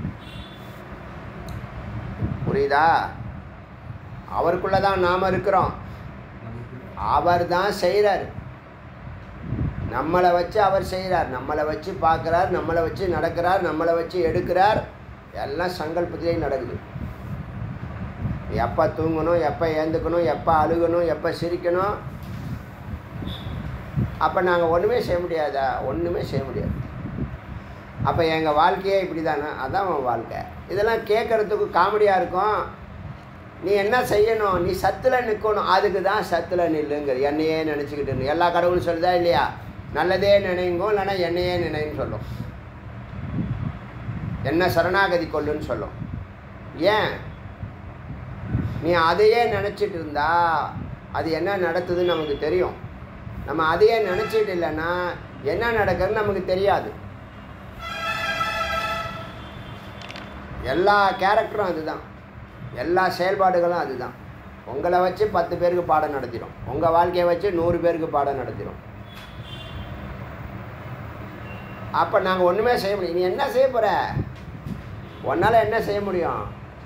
புரியுதா அவருக்குள்ளே தான் நாம் இருக்கிறோம் அவர் தான் செய்கிறார் நம்மளை வச்சு அவர் செய்கிறார் நம்மளை வச்சு பார்க்குறார் நம்மளை வச்சு நடக்கிறார் நம்மளை வச்சு எடுக்கிறார் எல்லாம் சங்கல்பத்திலே நடக்குது எப்போ தூங்கணும் எப்போ ஏந்துக்கணும் எப்போ அழுகணும் எப்போ சிரிக்கணும் அப்போ நாங்கள் ஒன்றுமே செய்ய முடியாதா ஒன்றுமே செய்ய முடியாது அப்போ எங்கள் வாழ்க்கையே இப்படி தானே அதான் உன் வாழ்க்கை இதெல்லாம் கேட்குறதுக்கு காமெடியாக இருக்கும் நீ என்ன செய்யணும் நீ சத்தில் நிற்கணும் அதுக்கு தான் சத்தில் நில்லுங்கிறது என்னையே நினச்சிக்கிட்டு இரு. எல்லா கடவுளும் சொல்லுதா இல்லையா நல்லதே நினைங்கோ இல்லைன்னா என்னையே நினைன்னு சொல்லும் என்ன சரணாகதி கொள்ளுன்னு சொல்லும் ஏன் நீ அதையே நினச்சிட்டு இருந்தா அது என்ன நடக்குதுன்னு நமக்கு தெரியும் நம்ம அதையே நினச்சிட்டு இல்லைன்னா என்ன நடக்குதுன்னு நமக்கு தெரியாது எல்லா கேரக்டரும் அதுதான் எல்லா செயல்பாடுகளும் அதுதான் உங்களை வச்சு பத்து பேருக்கு பாடம் நடத்திடும் உங்கள் வாழ்க்கையை வச்சு நூறு பேருக்கு பாடம் நடத்திடும் அப்போ நாங்கள் ஒன்றுமே செய்ய முடியும் நீ என்ன செய்ய போகிற உன்னால் என்ன செய்ய முடியும்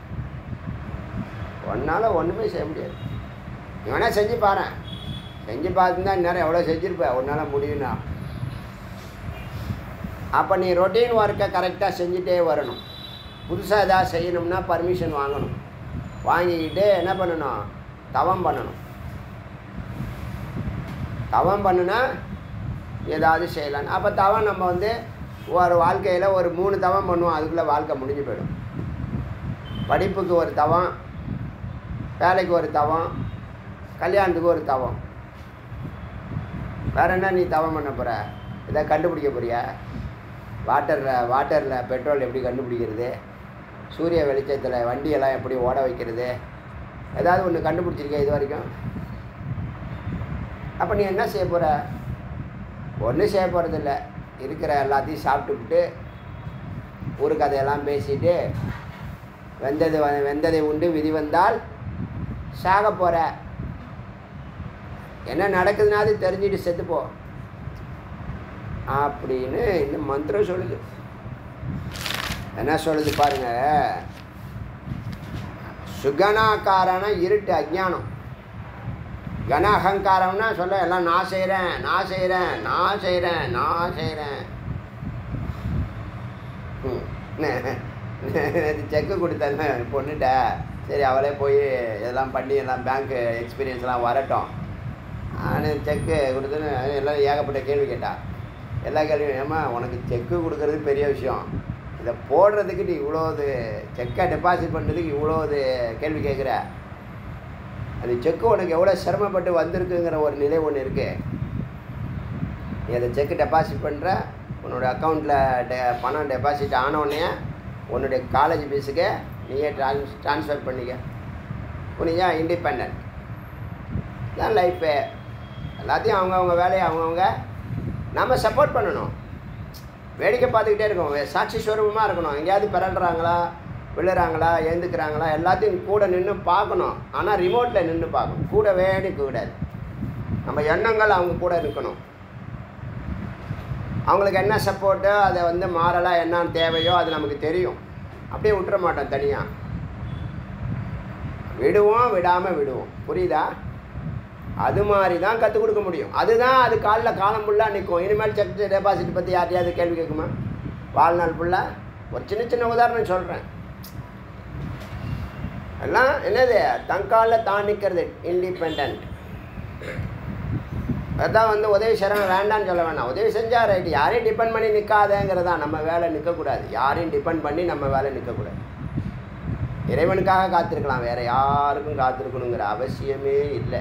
உன்னால் ஒன்றுமே செய்ய முடியாது நீ வேணால் செஞ்சு பாரு செஞ்சு பார்த்துருந்தா இந்நேரம் எவ்வளோ செஞ்சுருப்ப உன்னால் முடியும்னா அப்போ நீ ரொட்டீன் ஒர்க்கை கரெக்டாக செஞ்சுட்டே வரணும் புதுசாக ஏதாவது செய்யணும்னா பர்மிஷன் வாங்கணும் வாங்கிக்கிட்டு என்ன பண்ணணும் தவம் பண்ணணும் தவம் பண்ணுனா ஏதாவது செய்யலாம் அப்போ தவம் நம்ம வந்து ஒரு வாழ்க்கையில் ஒரு மூணு தவம் பண்ணுவோம் அதுக்குள்ளே வாழ்க்கை முடிஞ்சு போயிடும் படிப்புக்கு ஒரு தவம் வேலைக்கு ஒரு தவம் கல்யாணத்துக்கு ஒரு தவம் வேற என்ன நீ தவம் பண்ண போகிற இதை கண்டுபிடிக்க போறியா வாட்டரில் வாட்டரில் பெட்ரோல் எப்படி கண்டுபிடிக்கிறது சூரிய வெளிச்சத்தில் வண்டியெல்லாம் எப்படி ஓட வைக்கிறது ஏதாவது ஒன்று கண்டுபிடிச்சிருக்கே இது வரைக்கும் அப்போ நீ என்ன செய்ய போகிற ஒன்றும் செய்ய போகிறதில்ல இருக்கிற எல்லாத்தையும் சாப்பிட்டுவிட்டு ஊர் கதையெல்லாம் பேசிட்டு வெந்தது வ- வெந்ததை உண்டு விதி வந்தால் சாக போகிற என்ன நடக்குதுனாது தெரிஞ்சுட்டு செத்துப்போ அப்படின்னு இந்த மந்திரம் சொல்லுது என்ன சொல்லுது பாருங்க சுகனாக்காரன இருட்டு அஜ்ஞானம் கன அகங்காரம்னா சொல்ல எல்லாம் நான் செய்கிறேன் நான் செய்கிறேன் நான் செய்கிறேன் நான் செய்கிறேன் செக்கு கொடுத்தேன்னு பொண்ணுட்ட சரி அவளே போய் இதெல்லாம் பண்ணி எல்லாம் பேங்க்கு எக்ஸ்பீரியன்ஸ்லாம் வரட்டும் நான் செக்கு கொடுத்துன்னு எல்லாம் ஏகப்பட்ட கேள்வி கேட்டா எல்லா கேள்வியும் ஏம்மா உனக்கு செக்கு கொடுக்கறது பெரிய விஷயம் இதை போடுறதுக்கு நீ இவ்வளோ இது செக்கை டெபாசிட் பண்ணுறதுக்கு இவ்வளோ இது கேள்வி கேட்குற அது செக்கு உனக்கு எவ்வளோ சிரமப்பட்டு வந்திருக்குங்கிற ஒரு நிலை ஒன்று இருக்குது நீ அதை செக்கு டெபாசிட் பண்ணுற உன்னோட அக்கௌண்ட்டில் டெ பணம் டெபாசிட் ஆனோடனே உன்னுடைய காலேஜ் ஃபீஸுக்கு நீயே ட்ரான்ஸ் ட்ரான்ஸ்ஃபர் பண்ணிக்க புரியுதா இண்டிபெண்ட் தான் லைஃபு எல்லாத்தையும் அவங்கவுங்க வேலையை அவங்கவுங்க நம்ம சப்போர்ட் பண்ணணும் வேடிக்கை பார்த்துக்கிட்டே இருக்கோம் வே- சாட்சி ஸ்வரூபமாக இருக்கணும் எங்கேயாவது பிறல்றாங்களா விழுறாங்களா எழுந்துக்கிறாங்களா எல்லாத்தையும் கூட நின்று பார்க்கணும் ஆனால் ரிமோட்டில் நின்று பார்க்கணும் கூட வேடி கூடாது நம்ம எண்ணங்கள் அவங்க கூட இருக்கணும் அவங்களுக்கு என்ன சப்போர்ட்டோ அதை வந்து மாறலாக என்ன தேவையோ அது நமக்கு தெரியும் அப்படியே விட்டுற மாட்டோம் தனியாக விடுவோம் விடாமல் விடுவோம் புரியுதா அது மாதிரி தான் கற்றுக் கொடுக்க முடியும் அதுதான் அது காலில் காலம் ஃபுல்லாக நிற்கும் இனிமேல் செக் டெபாசிட் பற்றி யார்ட்டையாவது கேள்வி கேட்குமா வாழ்நாள் ஃபுல்லாக ஒரு சின்ன சின்ன உதாரணம் சொல்கிறேன் எல்லாம் என்னது தங்காலில் தான் நிற்கிறது இண்டிபெண்ட் அதான் வந்து உதவி செய்கிறவன் வேண்டாம்னு சொல்ல வேணாம் உதவி செஞ்சால் ரைட்டு யாரையும் டிபெண்ட் பண்ணி நிற்காதேங்கிறதா நம்ம வேலை நிற்கக்கூடாது யாரையும் டிபெண்ட் பண்ணி நம்ம வேலை நிற்கக்கூடாது இறைவனுக்காக காத்திருக்கலாம் வேற யாருக்கும் காத்திருக்கணுங்கிற அவசியமே இல்லை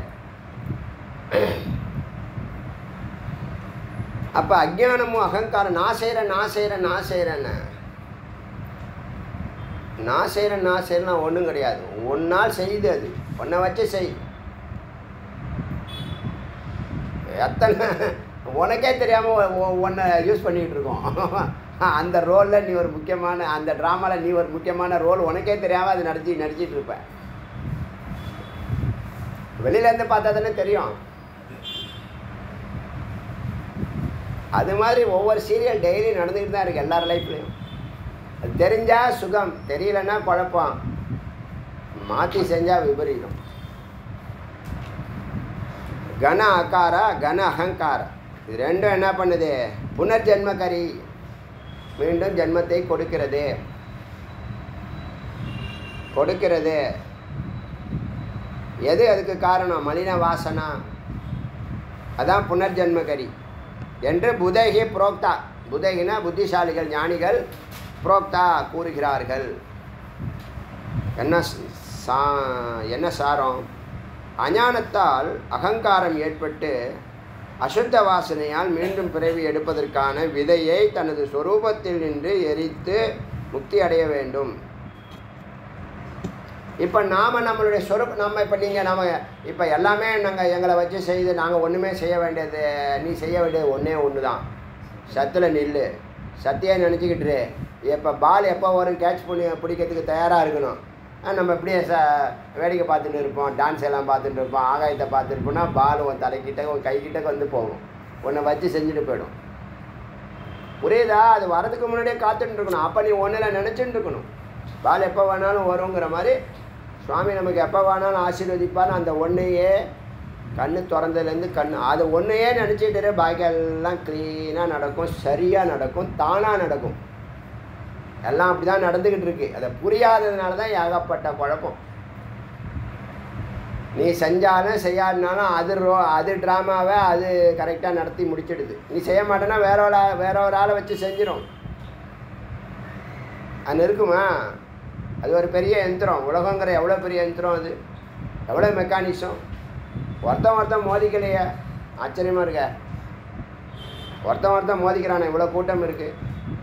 அப்போ அஜ்ஞானமும் அகங்காரம் நான் செய்கிறேன் நான் செய்கிறேன் நான் செய்கிறேன்னு நான் செய்கிறேன் நான் செய்கிறேன்னா ஒன்றும் கிடையாது ஒன்னால் செய்து அது ஒன்றை வச்சு செய் எத்தனை உனக்கே தெரியாமல் ஒன்றை யூஸ் பண்ணிகிட்டு இருக்கோம் அந்த ரோலில் நீ ஒரு முக்கியமான அந்த ட்ராமாவில் நீ ஒரு முக்கியமான ரோல் உனக்கே தெரியாமல் அது நடிச்சு நடிச்சிட்டு இருப்ப வெளியிலேருந்து பார்த்தா தானே தெரியும் அது மாதிரி ஒவ்வொரு சீரியல் டெய்லி நடந்துக்கிட்டு தான் இருக்குது எல்லார் லைஃப்லையும் அது தெரிஞ்சால் சுகம் தெரியலன்னா குழப்பம் மாற்றி செஞ்சால் விபரீதம் கன அகார கன அகங்கார இது ரெண்டும் என்ன பண்ணுது புனர்ஜென்மகரி மீண்டும் ஜென்மத்தை கொடுக்கிறது கொடுக்கிறது எது அதுக்கு காரணம் மலின வாசனா அதான் புனர்ஜென்மகரி என்று புதகி புரோக்தா புதைகினா புத்திசாலிகள் ஞானிகள் புரோக்தா கூறுகிறார்கள் என்ன ச- சா என்ன சாரம் அஞ்ஞானத்தால் அகங்காரம் ஏற்பட்டு அசுத்த வாசனையால் மீண்டும் பிறவி எடுப்பதற்கான விதையை தனது சொரூபத்தில் நின்று எரித்து முக்தி அடைய வேண்டும் இப்போ நாம் நம்மளுடைய சொரூப் நம்ம இப்போ நீங்கள் நம்ம இப்போ எல்லாமே நாங்கள் எங்களை வச்சு செய்து நாங்கள் ஒன்றுமே செய்ய வேண்டியது நீ செய்ய வேண்டியது ஒன்றே ஒன்று தான் சத்தில் நில்லு சத்தியாக நினச்சிக்கிட்டு இப்போ பால் எப்போ வரும் கேட்ச் பண்ணி பிடிக்கிறதுக்கு தயாராக இருக்கணும் ஆ, நம்ம இப்படியே ச வேடிக்கை பார்த்துட்டு இருப்போம் டான்ஸ் எல்லாம் பார்த்துட்டு இருப்போம் ஆகாயத்தை பார்த்துருப்போம்னா பால் உன் தலைக்கிட்ட உன் கைக்கிட்ட வந்து போகும் உன்னை வச்சு செஞ்சுட்டு போயிடும் புரியுதா அது வரதுக்கு முன்னாடியே காத்துட்டு இருக்கணும் அப்போ நீ ஒன்றில் நினச்சிட்டு இருக்கணும் பால் எப்போ வேணாலும் வருங்கிற மாதிரி சுவாமி நமக்கு எப்போ வேணாலும் ஆசீர்வதிப்பார் அந்த ஒன்றையே கண்ணு திறந்ததுலேருந்து கண் அது ஒன்றையே நினச்சிட்டு பாக்கி எல்லாம் க்ளீனாக நடக்கும் சரியாக நடக்கும் தானாக நடக்கும் எல்லாம் அப்படி தான் நடந்துக்கிட்டு இருக்கு அதை புரியாததுனால தான் ஏகப்பட்ட குழப்பம் நீ செஞ்சாலும் செய்யாதுனாலும் அது ரோ அது ட்ராமாவை அது கரெக்டாக நடத்தி முடிச்சிடுது நீ செய்ய மாட்டேன்னா வேற ஒரு ஆ- வேற ஒரு ஆளை வச்சு செஞ்சிடும் அது இருக்குமா அது ஒரு பெரிய யந்திரம் உலகங்கிற எவ்வளோ பெரிய யந்திரம் அது எவ்வளோ மெக்கானிசம் ஒருத்தன் ஒருத்தன் மோதிக்கலையே ஆச்சரியமாக இருக்க ஒருத்தன் ஒருத்தன் மோதிக்கிறானே இவ்வளோ கூட்டம் இருக்குது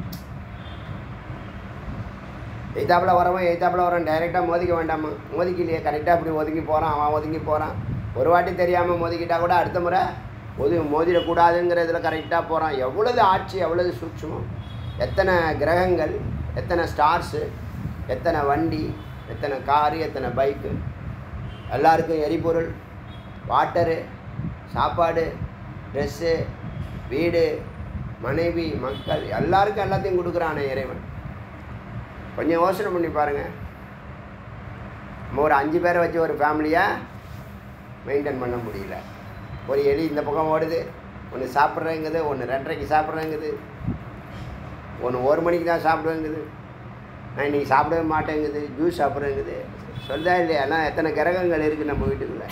எய்தாப்பில் வரவன் எய்தாப்பில் வரவன் டைரெக்டாக மோதிக்க வேண்டாமா மோதிக்கலையே கரெக்டாக அப்படி ஒதுங்கி போகிறான் அவன் ஒதுங்கி போகிறான் ஒரு வாட்டி தெரியாமல் மோதிக்கிட்டா கூட அடுத்த முறை ஒது மோதிடக்கூடாதுங்கிறதுல கரெக்டாக போகிறான் எவ்வளவு ஆட்சி எவ்வளவு சூட்சமம் எத்தனை கிரகங்கள் எத்தனை ஸ்டார்ஸு எத்தனை வண்டி எத்தனை காரு எத்தனை பைக்கு எல்லாருக்கும் எரிபொருள் வாட்டரு சாப்பாடு ட்ரெஸ்ஸு வீடு மனைவி மக்கள் எல்லாருக்கும் எல்லாத்தையும் கொடுக்குறானே இறைவன் கொஞ்சம் யோசனை பண்ணி பாருங்கள் நம்ம ஒரு அஞ்சு பேரை வச்சு ஒரு ஃபேமிலியாக மெயின்டைன் பண்ண முடியல ஒரு எலி இந்த பக்கம் ஓடுது ஒன்று சாப்பிட்றேங்குது ஒன்று ரெண்டரைக்கு சாப்பிட்றேங்குது ஒன்று ஒரு மணிக்கு தான் சாப்பிடுவேங்குது நான் இன்றைக்கி சாப்பிடவே மாட்டேங்குது ஜூஸ் சாப்பிட்றேங்குது சொல்லுதா இல்லையா எல்லாம் எத்தனை கிரகங்கள் இருக்குது நம்ம வீட்டுக்குள்ளே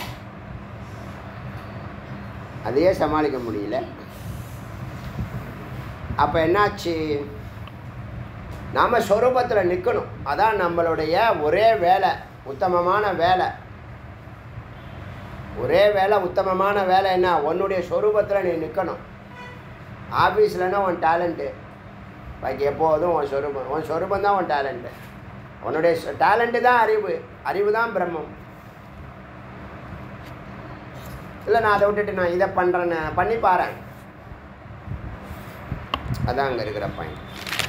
அதையே சமாளிக்க முடியல அப்போ என்னாச்சு நாம் ஸ்வரூபத்தில் நிற்கணும் அதான் நம்மளுடைய ஒரே வேலை உத்தமமான வேலை ஒரே வேலை உத்தமமான வேலை என்ன உன்னுடைய ஸ்வரூபத்தில் நீ நிற்கணும் ஆஃபீஸ்லன்னா உன் டேலண்ட்டு பாக்கி எப்போதும் உன் ஸ்வரூபம் உன் ஸ்வரூபம் தான் உன் டேலண்ட்டு உன்னுடைய டேலண்ட்டு தான் அறிவு அறிவு தான் பிரம்மம் இல்லை நான் அதை விட்டுட்டு நான் இதை பண்ணுறேன்னு பண்ணி பாறேன் அதான் அங்கே இருக்கிற பாயிண்ட்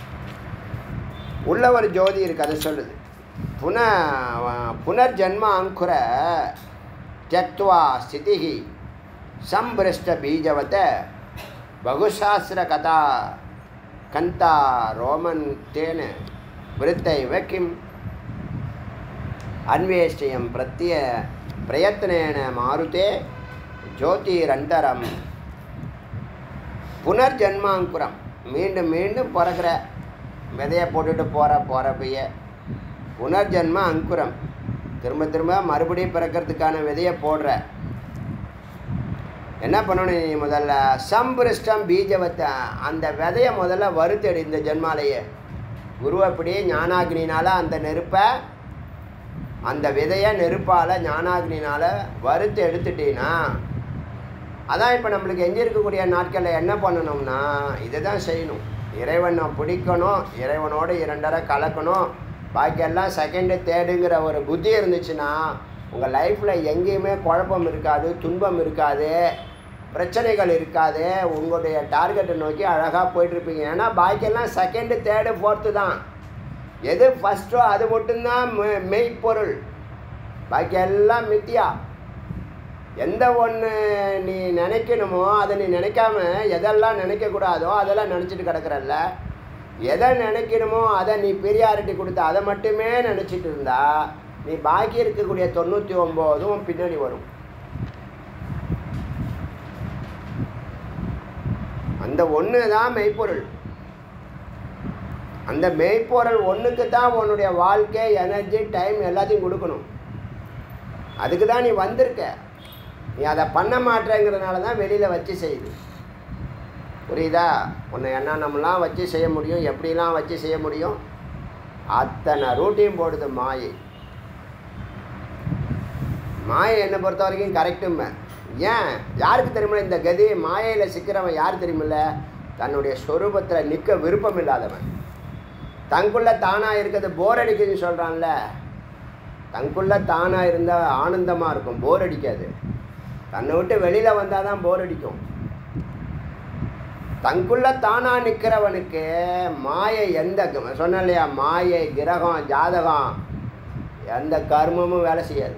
உள்ள ஒரு ஜோதி இருக்கு அது சொல்லுது புன புனர்ஜன்ம அங்குர தியக்துவா ஸ்திதி சம்பிருஷ்ட பீஜவத பகுசாஸ்திர கதா கந்தா ரோமன் தேன விருத்தைவ கிம் அன்வேஷ்டயம் பிரத்ய பிரயத்னேன மாருதே ஜோதிரந்தரம் புனர்ஜன்மாங்குரம் மீண்டும் மீண்டும் பிறக்கிற விதையை போட்டுட்டு போகிற போகிறப்பைய புனர்ஜன்ம அங்குரம் திரும்ப திரும்ப மறுபடியும் பிறக்கிறதுக்கான விதையை போடுற என்ன பண்ணணும் நீ முதல்ல சம்பிருஷ்டம் பீஜவத்தை அந்த விதையை முதல்ல வறுத்தெடு இந்த ஜென்மாலேயே குருவப்படி ஞானாக்னினால அந்த நெருப்பை அந்த விதையை நெருப்பால் ஞானாக்னினால் வறுத்து எடுத்துட்டீன்னா அதான் இப்போ நம்மளுக்கு எஞ்சி இருக்கக்கூடிய நாட்களில் என்ன பண்ணணும்னா இதை தான் செய்யணும் இறைவனை பிடிக்கணும் இறைவனோடு இரண்டரை கலக்கணும் பாக்கியெல்லாம் செகண்டு தேர்டுங்கிற ஒரு புத்தி இருந்துச்சுன்னா உங்கள் லைஃப்பில் எங்கேயுமே குழப்பம் இருக்காது துன்பம் இருக்காது பிரச்சனைகள் இருக்காது உங்களுடைய டார்கெட்டை நோக்கி அழகாக போயிட்டுருப்பீங்க ஏன்னா பாக்கியெல்லாம் செகண்டு தேர்டு ஃபோர்த்து தான் எது ஃபஸ்ட்டோ அது மட்டும்தான் மெ- மெய்ப்பொருள் பாக்கி எல்லாம் மித்தியா எந்த ஒன்று நீ நினைக்கணுமோ அதை நீ நினைக்காம எதெல்லாம் நினைக்கக்கூடாதோ அதெல்லாம் நினச்சிட்டு கிடக்குறல்ல எதை நினைக்கணுமோ அதை நீ பெரியாரிட்டி கொடுத்து அதை மட்டுமே நினச்சிட்டு இருந்தா நீ பாக்கி இருக்கக்கூடிய தொண்ணூற்றி ஒம்போதும் பின்னாடி வரும் அந்த ஒன்று தான் மெய்ப்பொருள் அந்த மெய்ப்பொருள் ஒன்றுக்கு தான் உன்னுடைய வாழ்க்கை எனர்ஜி டைம் எல்லாத்தையும் கொடுக்கணும் அதுக்கு தான் நீ வந்திருக்க நீ அதை பண்ண மாட்டேங்கிறதுனால தான் வெளியில் வச்சு செய்யுது புரியுதா உன்னை என்னென்னலாம் வச்சு செய்ய முடியும் எப்படிலாம் வச்சு செய்ய முடியும் அத்தனை ரூட்டையும் போடுது மாயை மாயை என்னை பொறுத்த வரைக்கும் கரெக்டுமே ஏன் யாருக்கு தெரியுமா இந்த கதி மாயையில் சிக்கிறவன் யார் தெரியுமில்ல தன்னுடைய ஸ்வரூபத்தில் நிற்க விருப்பம் இல்லாதவன் தங்குள்ள தானாக இருக்கிறது போர் அடிக்குதுன்னு சொல்கிறான்ல தங்குள்ள தானாக இருந்தால் ஆனந்தமாக இருக்கும் போர் அடிக்காது தன்னை விட்டு வெளியில் வந்தால் தான் போர் அடிக்கும் தங்குள்ள தானா நிற்கிறவனுக்கு மாயை எந்த சொன்னேன் இல்லையா மாயை கிரகம் ஜாதகம் எந்த கர்மமும் வேலை செய்யாது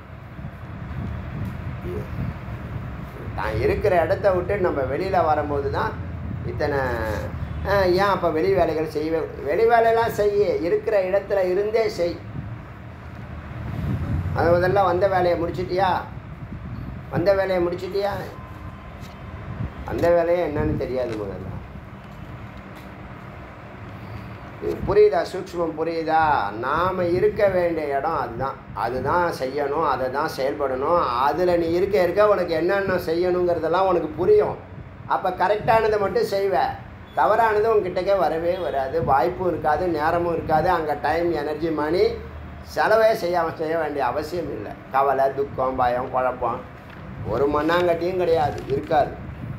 தான் இருக்கிற இடத்த விட்டு நம்ம வெளியில் வரும்போது தான் இத்தனை அஹ், ஏன் அப்போ வெளி வேலைகள் செய்வே வெளி வேலையெல்லாம் செய்ய இருக்கிற இடத்துல இருந்தே செய் அது முதல்ல வந்த வேலையை முடிச்சிட்டியா வந்த வேலையை முடிச்சிட்டியா அந்த வேலையை என்னன்னு தெரியாது முதல்ல இது புரியுதா சூக்ஷ்மம் புரியுதா நாம் இருக்க வேண்டிய இடம் அதுதான் அதுதான் செய்யணும் அதை தான் செயல்படணும் அதில் நீ இருக்க இருக்க உனக்கு என்னென்ன செய்யணுங்கிறதெல்லாம் உனக்கு புரியும் அப்போ கரெக்டானதை மட்டும் செய்வ தவறானது உங்ககிட்டக்கே வரவே வராது வாய்ப்பும் இருக்காது நேரமும் இருக்காது அங்கே டைம் எனர்ஜி மணி செலவே செய்யாம செய்ய வேண்டிய அவசியம் இல்லை கவலை துக்கம் பயம் குழப்பம் ஒரு மண்ணாங்கட்டியும் கிடையாது இருக்காது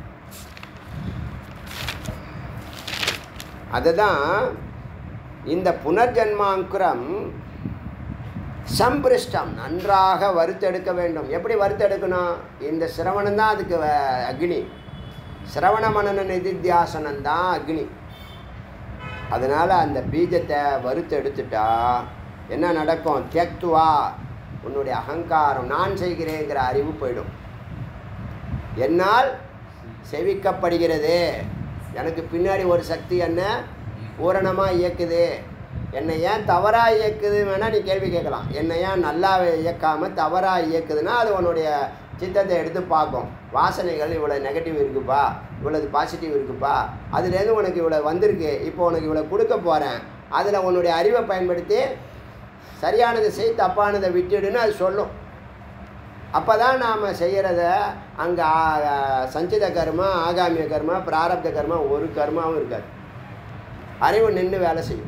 அதுதான் இந்த புனர்ஜன்மாங்குரம் சம்பிருஷ்டம் நன்றாக வறுத்தெடுக்க வேண்டும் எப்படி வறுத்தெடுக்கணும் இந்த சிரவணம் தான் அதுக்கு வ- அக்னி சிரவண மனன நிதித்தியாசனம் தான் அக்னி அதனால் அந்த பீஜத்தை வறுத்து எடுத்துட்டா என்ன நடக்கும் தியக்துவா உன்னுடைய அகங்காரம் நான் செய்கிறேங்கிற அறிவு போயிடும் என்னால் செவிக்கப்படுகிறது எனக்கு பின்னாடி ஒரு சக்தி என்ன பூரணமாக இயக்குது என்னை ஏன் தவறாக இயக்குது வேணால் நீ கேள்வி கேட்கலாம் என்னை ஏன் நல்லா இயக்காமல் தவறாக இயக்குதுன்னா அது உன்னுடைய சித்தத்தை எடுத்து பார்க்கும் வாசனைகள் இவ்வளோ நெகட்டிவ் இருக்குப்பா இவ்வளவு பாசிட்டிவ் இருக்குப்பா அதுலேருந்து உனக்கு இவ்வளோ வந்திருக்கு இப்போ உனக்கு இவ்வளோ கொடுக்க போகிறேன் அதில் உன்னுடைய அறிவை பயன்படுத்தி சரியானதை செய் தப்பானதை விட்டுடுன்னு அது சொல்லும் அப்போ தான் நாம் செய்கிறத அங்கே சஞ்சித கர்மா ஆகாமிய கர்மா பிராரப்த கர்மா ஒரு கர்மாவும் இருக்காது அறிவு நின்று வேலை செய்யும்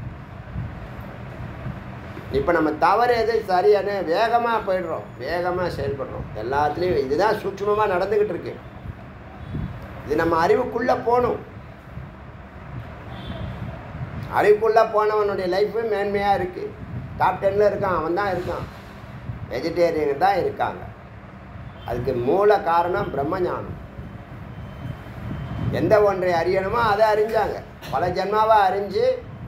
இப்போ நம்ம தவறு எது சரியான வேகமாக போயிடுறோம் வேகமாக செயல்படுறோம் எல்லாத்துலேயும் இதுதான் சூட்சுமமாக நடந்துக்கிட்டு இருக்கு இது நம்ம அறிவுக்குள்ளே போகணும் அறிவுக்குள்ளே போனவனுடைய லைஃபு மேன்மையாக இருக்குது டாப் டென்னில் இருக்கான் அவன் தான் இருக்கான் வெஜிடேரியன் தான் இருக்காங்க அதுக்கு மூல காரணம் பிரம்மஞானம் எந்த ஒன்றை அறியணுமோ அதை அறிஞ்சாங்க பல ஜென்மாவாக அறிஞ்சு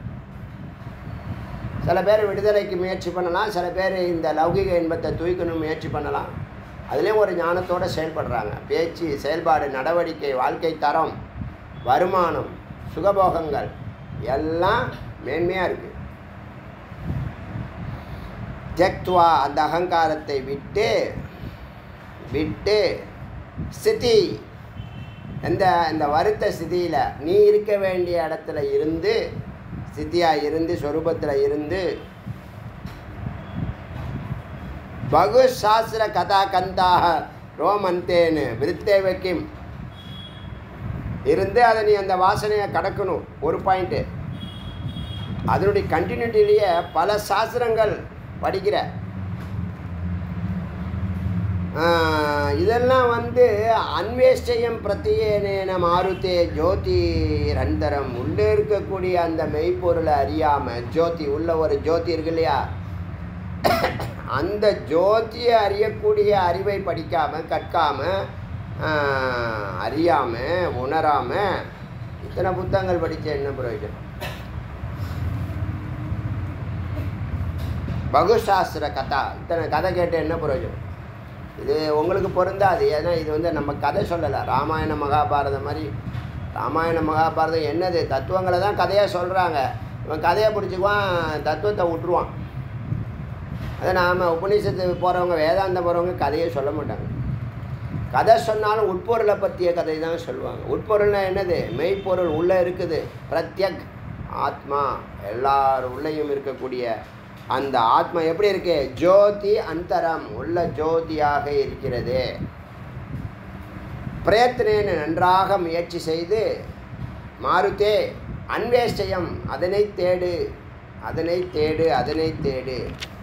சில பேர் விடுதலைக்கு முயற்சி பண்ணலாம் சில பேர் இந்த லௌகிக இன்பத்தை தூக்கணும் முயற்சி பண்ணலாம் அதுலேயும் ஒரு ஞானத்தோடு செயல்படுறாங்க பேச்சு செயல்பாடு நடவடிக்கை வாழ்க்கை தரம் வருமானம் சுகபோகங்கள் எல்லாம் மேன்மையாக இருக்குது தியக்துவா அந்த அகங்காரத்தை விட்டு விட்டு ஸ்திதி எந்த இந்த வருத்த ஸ்திதியில் நீ இருக்க வேண்டிய இடத்துல இருந்து ஸ்திதியாக இருந்து சொரூபத்தில் இருந்து பகு சாஸ்திர கதா கந்தாக ரோமந்தேன்னு விருத்தேவக்கிம் இருந்து அதை நீ அந்த வாசனையை கடக்கணும் ஒரு பாயிண்ட்டு அதனுடைய கண்டினியூட்டிலேயே பல சாஸ்திரங்கள் படிக்கிற ஆஹ், இதெல்லாம் வந்து அன்வேஷ்டயம் பிரத்தியேன மாருத்தே ஜோதி ரந்தரம் உள்ளே இருக்கக்கூடிய அந்த மெய்ப்பொருளை அறியாமல் ஜோதி உள்ள ஒரு ஜோதி இருக்கு இல்லையா அந்த ஜோதியை அறியக்கூடிய அறிவை படிக்காமல் கற்காமல் அறியாமல் உணராமல் இத்தனை புத்தகங்கள் படித்த என்ன பிரயோஜனம் பகுசாஸ்திர கதா இத்தனை கதை கேட்டு என்ன பிரயோஜனம் இது உங்களுக்கு பொருந்தாது ஏன்னா இது வந்து நம்ம கதை சொல்லலை ராமாயண மகாபாரதம் மாதிரி ராமாயண மகாபாரதம் என்னது தத்துவங்களை தான் கதையாக சொல்கிறாங்க இவன் கதையை பிடிச்சிக்குவான் தத்துவத்தை விட்டுருவான் அதை நாம் உபநிஷத்து போகிறவங்க வேதாந்தம் போகிறவங்க கதையே சொல்ல மாட்டாங்க கதை சொன்னாலும் உட்பொருளை பற்றிய கதை தான் சொல்லுவாங்க உட்பொருள்னா என்னது மெய்ப்பொருள் உள்ளே இருக்குது பிரத்யக் ஆத்மா எல்லார் உள்ளேயும் இருக்கக்கூடிய அந்த ஆத்மா எப்படி இருக்கு ஜோதி அந்தரம் உள்ள ஜோதியாக இருக்கிறது பிரயத்தனேன நன்றாக முயற்சி செய்து மாருதே அன்வேஷயம் அதனை தேடு அதனை தேடு அதனை தேடு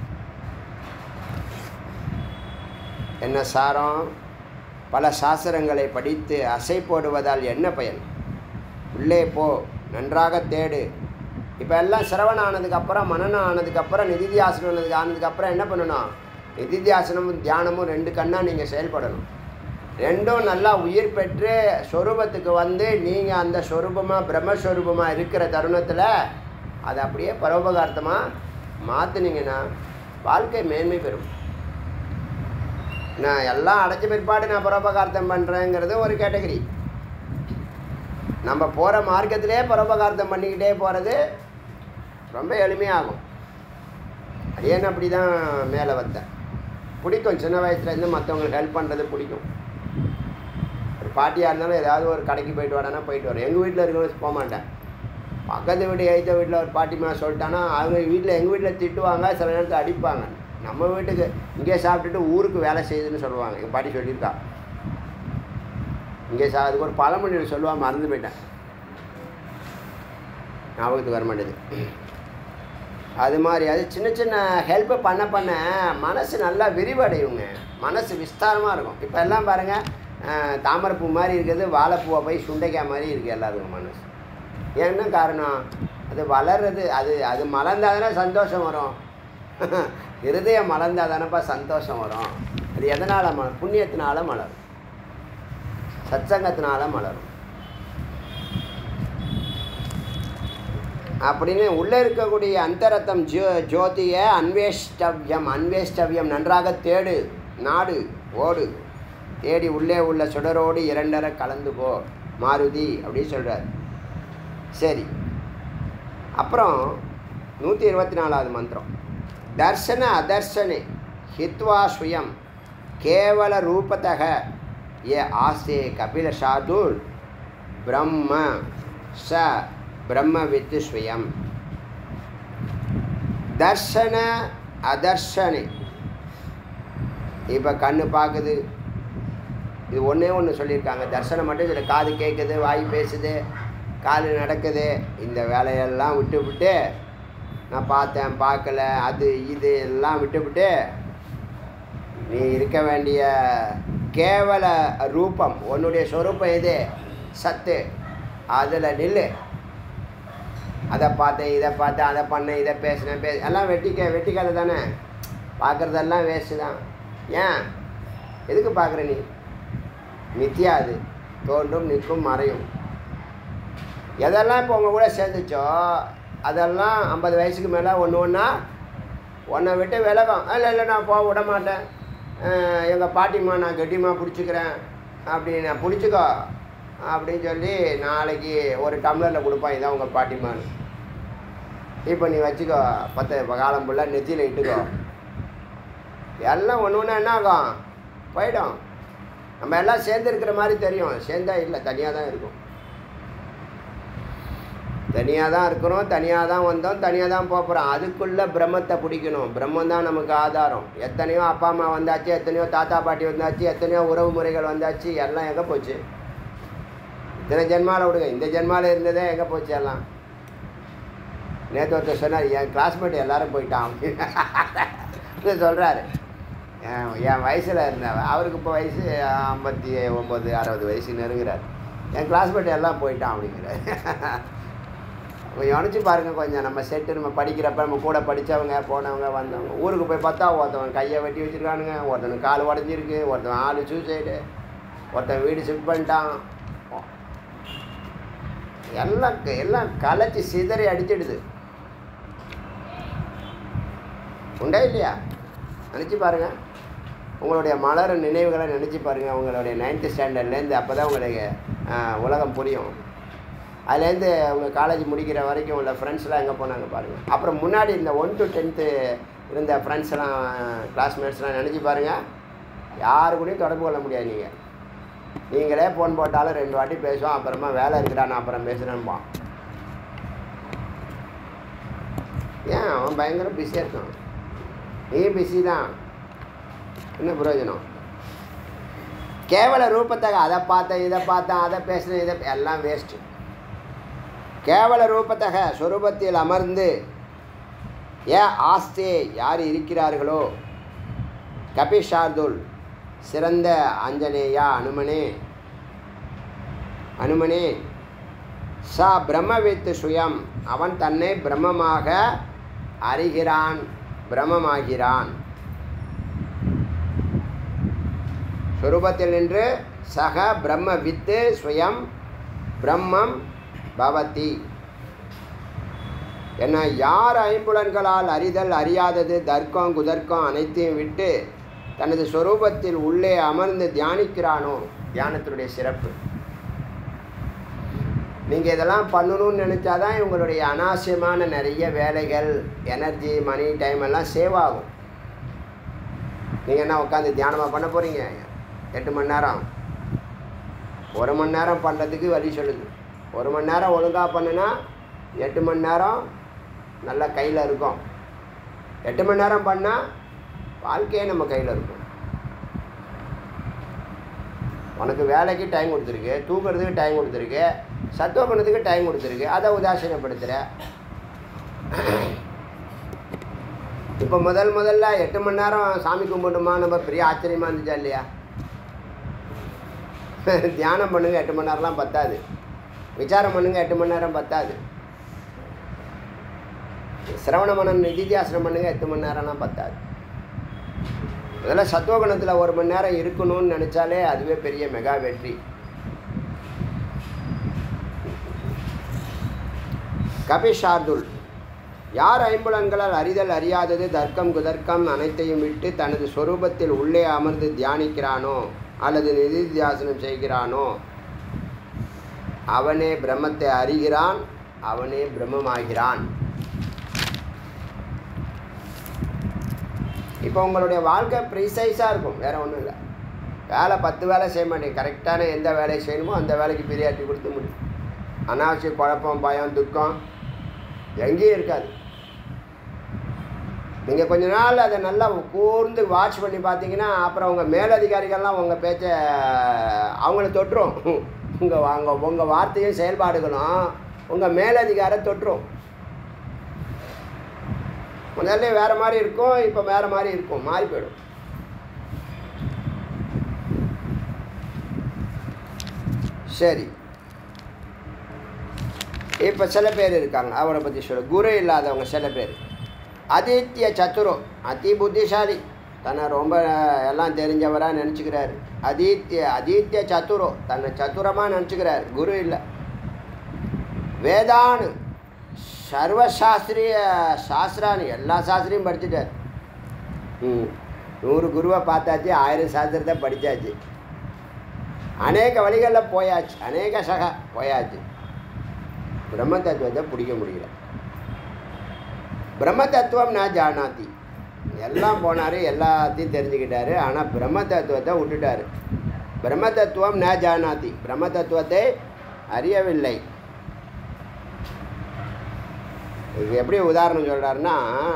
என்ன சாரம் பல சாஸ்திரங்களை படித்து அசை போடுவதால் என்ன பயன் உள்ளே போ நன்றாக தேடு இப்போ எல்லாம் சிரவணம் ஆனதுக்கப்புறம் மனநம் ஆனதுக்கப்புறம் நிதித்தியாசனம் ஆனதுக்கு ஆனதுக்கப்புறம் என்ன பண்ணணும் நிதித்தியாசனமும் தியானமும் ரெண்டு கண்ணாக நீங்கள் செயல்படணும் ரெண்டும் நல்லா உயிர் பெற்று சொரூபத்துக்கு வந்து நீங்கள் அந்த சொரூபமாக பிரம்மஸ்வரூபமாக இருக்கிற தருணத்தில் அதை அப்படியே பரோபகார்த்தமாக மாற்றினீங்கன்னா வாழ்க்கை மேன்மை பெறும் நான் எல்லாம் அடைச்ச பிற்பாடு நான் பரோபகார்த்தம் பண்ணுறேங்கிறது ஒரு கேட்டகரி நம்ம போகிற மார்க்கத்திலே பரோபகார்த்தம் பண்ணிக்கிட்டே போகிறது ரொம்ப எளிமையாகும் அடியேன் அப்படி தான் மேலே வந்தேன் பிடிக்கும் சின்ன வயசுலேருந்து மற்றவங்களுக்கு ஹெல்ப் பண்ணுறது பிடிக்கும் ஒரு பாட்டியாக இருந்தாலும் ஏதாவது ஒரு கடைக்கு போயிட்டு வரேன்னா போயிட்டு வரேன் எங்கள் வீட்டில் இருக்கிறவங்க போக மாட்டேன் பக்கத்து வீடு எழுத்த வீட்டில் ஒரு பாட்டிமா சொல்லிட்டானா அவங்க வீட்டில் எங்கள் வீட்டில் திட்டுவாங்க சில நேரத்தில் அடிப்பாங்க நம்ம வீட்டுக்கு இங்கே சாப்பிட்டுட்டு ஊருக்கு வேலை செய்யுதுன்னு சொல்லுவாங்க எங்கள் பாட்டி சொல்லியிருக்கா இங்கே சா அதுக்கு ஒரு பழமொழி சொல்லுவாங்க மறந்து போயிட்டேன் ஞாபகத்துக்கு வர மாட்டேது அது மாதிரி அது சின்ன சின்ன ஹெல்ப்பு பண்ண பண்ண மனசு நல்லா விரிவடையுங்க மனசு விஸ்தாரமாக இருக்கும் இப்போ எல்லாம் பாருங்கள் தாமரைப்பூ மாதிரி இருக்குது வாழைப்பூவை போய் சுண்டைக்காய் மாதிரி இருக்குது எல்லாருக்கும் மனசு என்ன காரணம் அது வளர்றது அது அது மலர்ந்தால் தானே சந்தோஷம் வரும் இருதயம் மலர்ந்தால் தானேப்பா சந்தோஷம் வரும் அது எதனால் ம புண்ணியத்தினால மலரும் சத்சங்கத்தினால மலரும் அப்படின்னு உள்ளே இருக்கக்கூடிய அந்தரத்தம் ஜோ ஜோதியை அன்வேஷ்டவ்யம் அன்வேஷ்டவ்யம் நன்றாக தேடு நாடு ஓடு தேடி உள்ளே உள்ள சுடரோடு இரண்டரை கலந்து போ மாருதி அப்படின்னு சொல்கிறார் சரி அப்புறம் நூற்றி இருபத்தி நாலாவது மந்திரம் தர்சன அதர்சனே ஹித்வா ஸ்வயம் கேவல ரூபத்தக ஏ ஆஸ்தே கபில சாதுர் பிரம்ம ச பிரம்மவித்து ஸ்வயம் தர்சன அதர்சனே இப்போ கண்ணு பார்க்குது இது ஒன்றே ஒன்று சொல்லியிருக்காங்க தர்சனம் மட்டும் இதில் காது கேட்குது வாய் பேசுது கால் நடக்குது இந்த வேலையெல்லாம் விட்டு விட்டு நான் பார்த்தேன் பார்க்கல அது இது எல்லாம் விட்டுவிட்டு நீ இருக்க வேண்டிய கேவல ரூபம் உன்னுடைய சொரூபம் எது சத்து அதில் நில்லு அதை பார்த்தேன் இதை பார்த்தேன் அதை பண்ணேன் இதை பேசினேன் பே எல்லாம் வெட்டிக்க வெட்டிக்காத தானே பார்க்குறதெல்லாம் வேஸ்ட்டு தான் ஏன் எதுக்கு பார்க்குற நீ மித்தியா அது தோன்றும் நிற்கும் மறையும் எதெல்லாம் இப்போ உங்கள் கூட சேர்ந்துச்சோ அதெல்லாம் ஐம்பது வயசுக்கு மேலே ஒன்று ஒன்றா ஒன்றை விட்டு விலகும் இல்லை இல்லை நான் போக விட மாட்டேன் எங்கள் பாட்டிம்மா நான் கெட்டிம்மா பிடிச்சிக்கிறேன் அப்படி நான் பிடிச்சிக்கோ அப்படின்னு சொல்லி நாளைக்கு ஒரு டம்ளரில் கொடுப்பான் இதான் உங்கள் பாட்டிம்மான்னு இப்போ நீ வச்சுக்கோ பத்து காலம் ஃபுல்லாக நெத்தியில் இட்டுக்கோ எல்லாம் ஒன்று ஒன்று என்ன ஆகும் போயிடும் நம்ம எல்லாம் சேர்ந்து இருக்கிற மாதிரி தெரியும் சேர்ந்தா இல்லை தனியாக தான் இருக்கும் தனியாக தான் இருக்கிறோம் தனியாக தான் வந்தோம் தனியாக தான் போக போகிறோம் அதுக்குள்ளே பிரம்மத்தை பிடிக்கணும் பிரம்மம் தான் நமக்கு ஆதாரம் எத்தனையோ அப்பா அம்மா வந்தாச்சு எத்தனையோ தாத்தா பாட்டி வந்தாச்சு எத்தனையோ உறவு முறைகள் வந்தாச்சு எல்லாம் எங்கே போச்சு இத்தனை ஜென்மாவில் விடுங்க இந்த ஜென்மாவில் இருந்ததே எங்கே போச்சு எல்லாம் நேற்று ஒருத்தர் சொன்னார் என் கிளாஸ்மேட் எல்லாரும் போயிட்டான் அப்படின்னு சொல்கிறாரு என் என் வயசில் இருந்தவன் அவருக்கு இப்போ வயசு ஐம்பத்தி ஒம்பது அறுபது வயசு நெருங்குறார் என் கிளாஸ்மேட் எல்லாம் போயிட்டான் அப்படிங்கிறார் கொஞ்சம் நினச்சி பாருங்கள் கொஞ்சம் நம்ம செட்டு நம்ம படிக்கிறப்ப நம்ம கூட படித்தவங்க போனவங்க வந்தவங்க ஊருக்கு போய் பார்த்தா ஒருத்தவன் கையை வெட்டி வச்சுருக்கானுங்க ஒருத்தனுக்கு கால் உடஞ்சிருக்கு ஒருத்தன் ஆள் சூசைடு ஒருத்தன் வீடு ஷிஃப்ட் பண்ணிட்டான் எல்லாம் எல்லாம் கலைச்சி சிதறி அடிச்சிடுது உண்டா இல்லையா நினச்சி பாருங்கள் உங்களுடைய மலர் நினைவுகளை நினச்சி பாருங்கள் உங்களுடைய நைன்த்து ஸ்டாண்டர்ட்லேருந்து அப்போ தான் உங்களுக்கு உலகம் புரியும் அதுலேருந்து அவங்க காலேஜ் முடிக்கிற வரைக்கும் உள்ள ஃப்ரெண்ட்ஸ்லாம் எங்கே போனாங்க பாருங்கள் அப்புறம் முன்னாடி இந்த ஒன் டு டென்த்து இருந்த ஃப்ரெண்ட்ஸ்லாம் கிளாஸ்மேட்ஸ்லாம் நினச்சி பாருங்கள் யாரு கூடயும் தொடர்பு கொள்ள முடியாது நீங்கள் நீங்களே ஃபோன் போட்டாலும் ரெண்டு வாட்டி பேசுவோம் அப்புறமா வேலை இருக்குடா நான் அப்புறம் பேசுகிறேன்பான் ஏன் அவன் பயங்கர பிஸியாக இருக்கான் நீ பிஸி தான் என்ன பிரயோஜனம் கேவல ரூபத்தை அதை பார்த்தேன் இதை பார்த்தேன் அதை பேசினேன் இதை எல்லாம் வேஸ்ட்டு கேவல ரூபத்தக சொரூபத்தில் அமர்ந்து ஏ ஆஸ்தே யார் இருக்கிறார்களோ கபிஷார்துல் சிறந்த ஆஞ்சநேயா அனுமனே அனுமனே சா பிரம்மவித்து சுயம் அவன் தன்னை பிரம்மமாக அறிகிறான் பிரம்மமாகிறான் சுரூபத்தில் நின்று சக பிரம்ம வித்து ஸ்வயம் பிரம்மம் பவதி என்ன யார் ஐம்புலன்களால் அறிதல் அறியாதது தர்க்கம் குதர்க்கம் அனைத்தையும் விட்டு தனது சொரூபத்தில் உள்ளே அமர்ந்து தியானிக்கிறானோ தியானத்தினுடைய சிறப்பு நீங்கள் இதெல்லாம் பண்ணணும்னு நினச்சாதான் இவங்களுடைய அனாவசியமான நிறைய வேலைகள் எனர்ஜி மணி டைம் எல்லாம் சேவ் ஆகும் நீங்கள் என்ன உட்காந்து தியானமாக பண்ண போகிறீங்க எட்டு மணி நேரம் ஒரு மணி நேரம் பண்ணுறதுக்கு வழி சொல்லுது ஒரு மணி நேரம் ஒழுங்காக பண்ணுனா எட்டு மணி நேரம் நல்லா கையில் இருக்கும் எட்டு மணி நேரம் பண்ணால் வாழ்க்கையே நம்ம கையில் இருக்கும் உனக்கு வேலைக்கு டைம் கொடுத்துருக்கு தூங்குறதுக்கு டைம் கொடுத்துருக்கு சத்துவ குணத்துக்கு டைம் கொடுத்துருக்கு அதை உதாசீனப்படுத்துகிற இப்போ முதல் முதல்ல எட்டு மணி நேரம் சாமி கும்பிடுமா நம்ம பெரிய ஆச்சரியமாக இருந்துச்சா இல்லையா தியானம் பண்ணுங்க எட்டு மணி நேரம்லாம் பத்தாது விசாரம் பண்ணுங்க எட்டு மணி நேரம் பத்தாது சிரவண மனம் நிதித்தியாசனம் பண்ணுங்க எட்டு மணி நேரம்லாம் பத்தாது முதல்ல சத்துவகுணத்தில் ஒரு மணி நேரம் இருக்கணும்னு நினச்சாலே அதுவே பெரிய மெகா வெற்றி கபிஷார்துல் யார் ஐம்புலன்களால் அறிதல் அறியாதது தர்க்கம் குதர்க்கம் அனைத்தையும் விட்டு தனது சொரூபத்தில் உள்ளே அமர்ந்து தியானிக்கிறானோ அல்லது நிதித்தியாசனம் செய்கிறானோ அவனே பிரம்மத்தை அறிகிறான் அவனே பிரம்மமாகிறான் இப்போ உங்களுடைய வாழ்க்கை ப்ரிசைஸாக இருக்கும் வேறு ஒன்றும் இல்லை வேலை பத்து வேலை செய்ய மாட்டேங்க கரெக்டான எந்த வேலையை செய்யணுமோ அந்த வேலைக்கு பிரியாட்டி கொடுத்து முடியும் அனாவசிய குழப்பம் பயம் துக்கம் எங்கேயும் இருக்காது நீங்கள் கொஞ்ச நாள் அதை நல்லா கூர்ந்து வாட்ச் பண்ணி பார்த்தீங்கன்னா அப்புறம் உங்கள் மேலதிகாரிகள்லாம் உங்கள் பேச்சை அவங்கள தொட்டுரும் உங்கள் வாங்க உங்கள் வார்த்தையும் செயல்பாடுகளும் உங்கள் மேலதிகாரை தொட்டுரும் முதல்ல வேறு மாதிரி இருக்கும் இப்போ வேறு மாதிரி இருக்கும் மாறி போயிடும் சரி இப்போ சில பேர் இருக்காங்க அவரை பற்றி சொல்ல குரு இல்லாதவங்க சில பேர் ஆதித்ய சத்துரு அதி புத்திசாலி தன்னை ரொம்ப எல்லாம் தெரிஞ்சவராக நினச்சிக்கிறாரு அதீத்திய அதீத்திய சத்துரு தன்னை சத்துரமாக நினச்சிக்கிறார் குரு இல்லை வேதானு சர்வசாஸ்திரிய சாஸ்திரானு எல்லா சாஸ்திரியும் படிச்சுட்டார் ம் நூறு குருவை பார்த்தாச்சு ஆயிரம் சாஸ்திரத்தை படித்தாச்சு அநேக வழிகளில் போயாச்சு அநேக சக போயாச்சு பிரம்ம தத்துவத்தை பிடிக்க முடியல பிரம்ம தத்துவம் நான் ஜானாதி எல்லாம் போனார் எல்லாத்தையும் தெரிஞ்சுக்கிட்டாரு ஆனால் பிரம்ம தத்துவத்தை விட்டுட்டாரு பிரம்ம தத்துவம் ந ஜானாதி பிரம்ம தத்துவத்தை அறியவில்லை இது எப்படி உதாரணம் சொல்கிறாருன்னா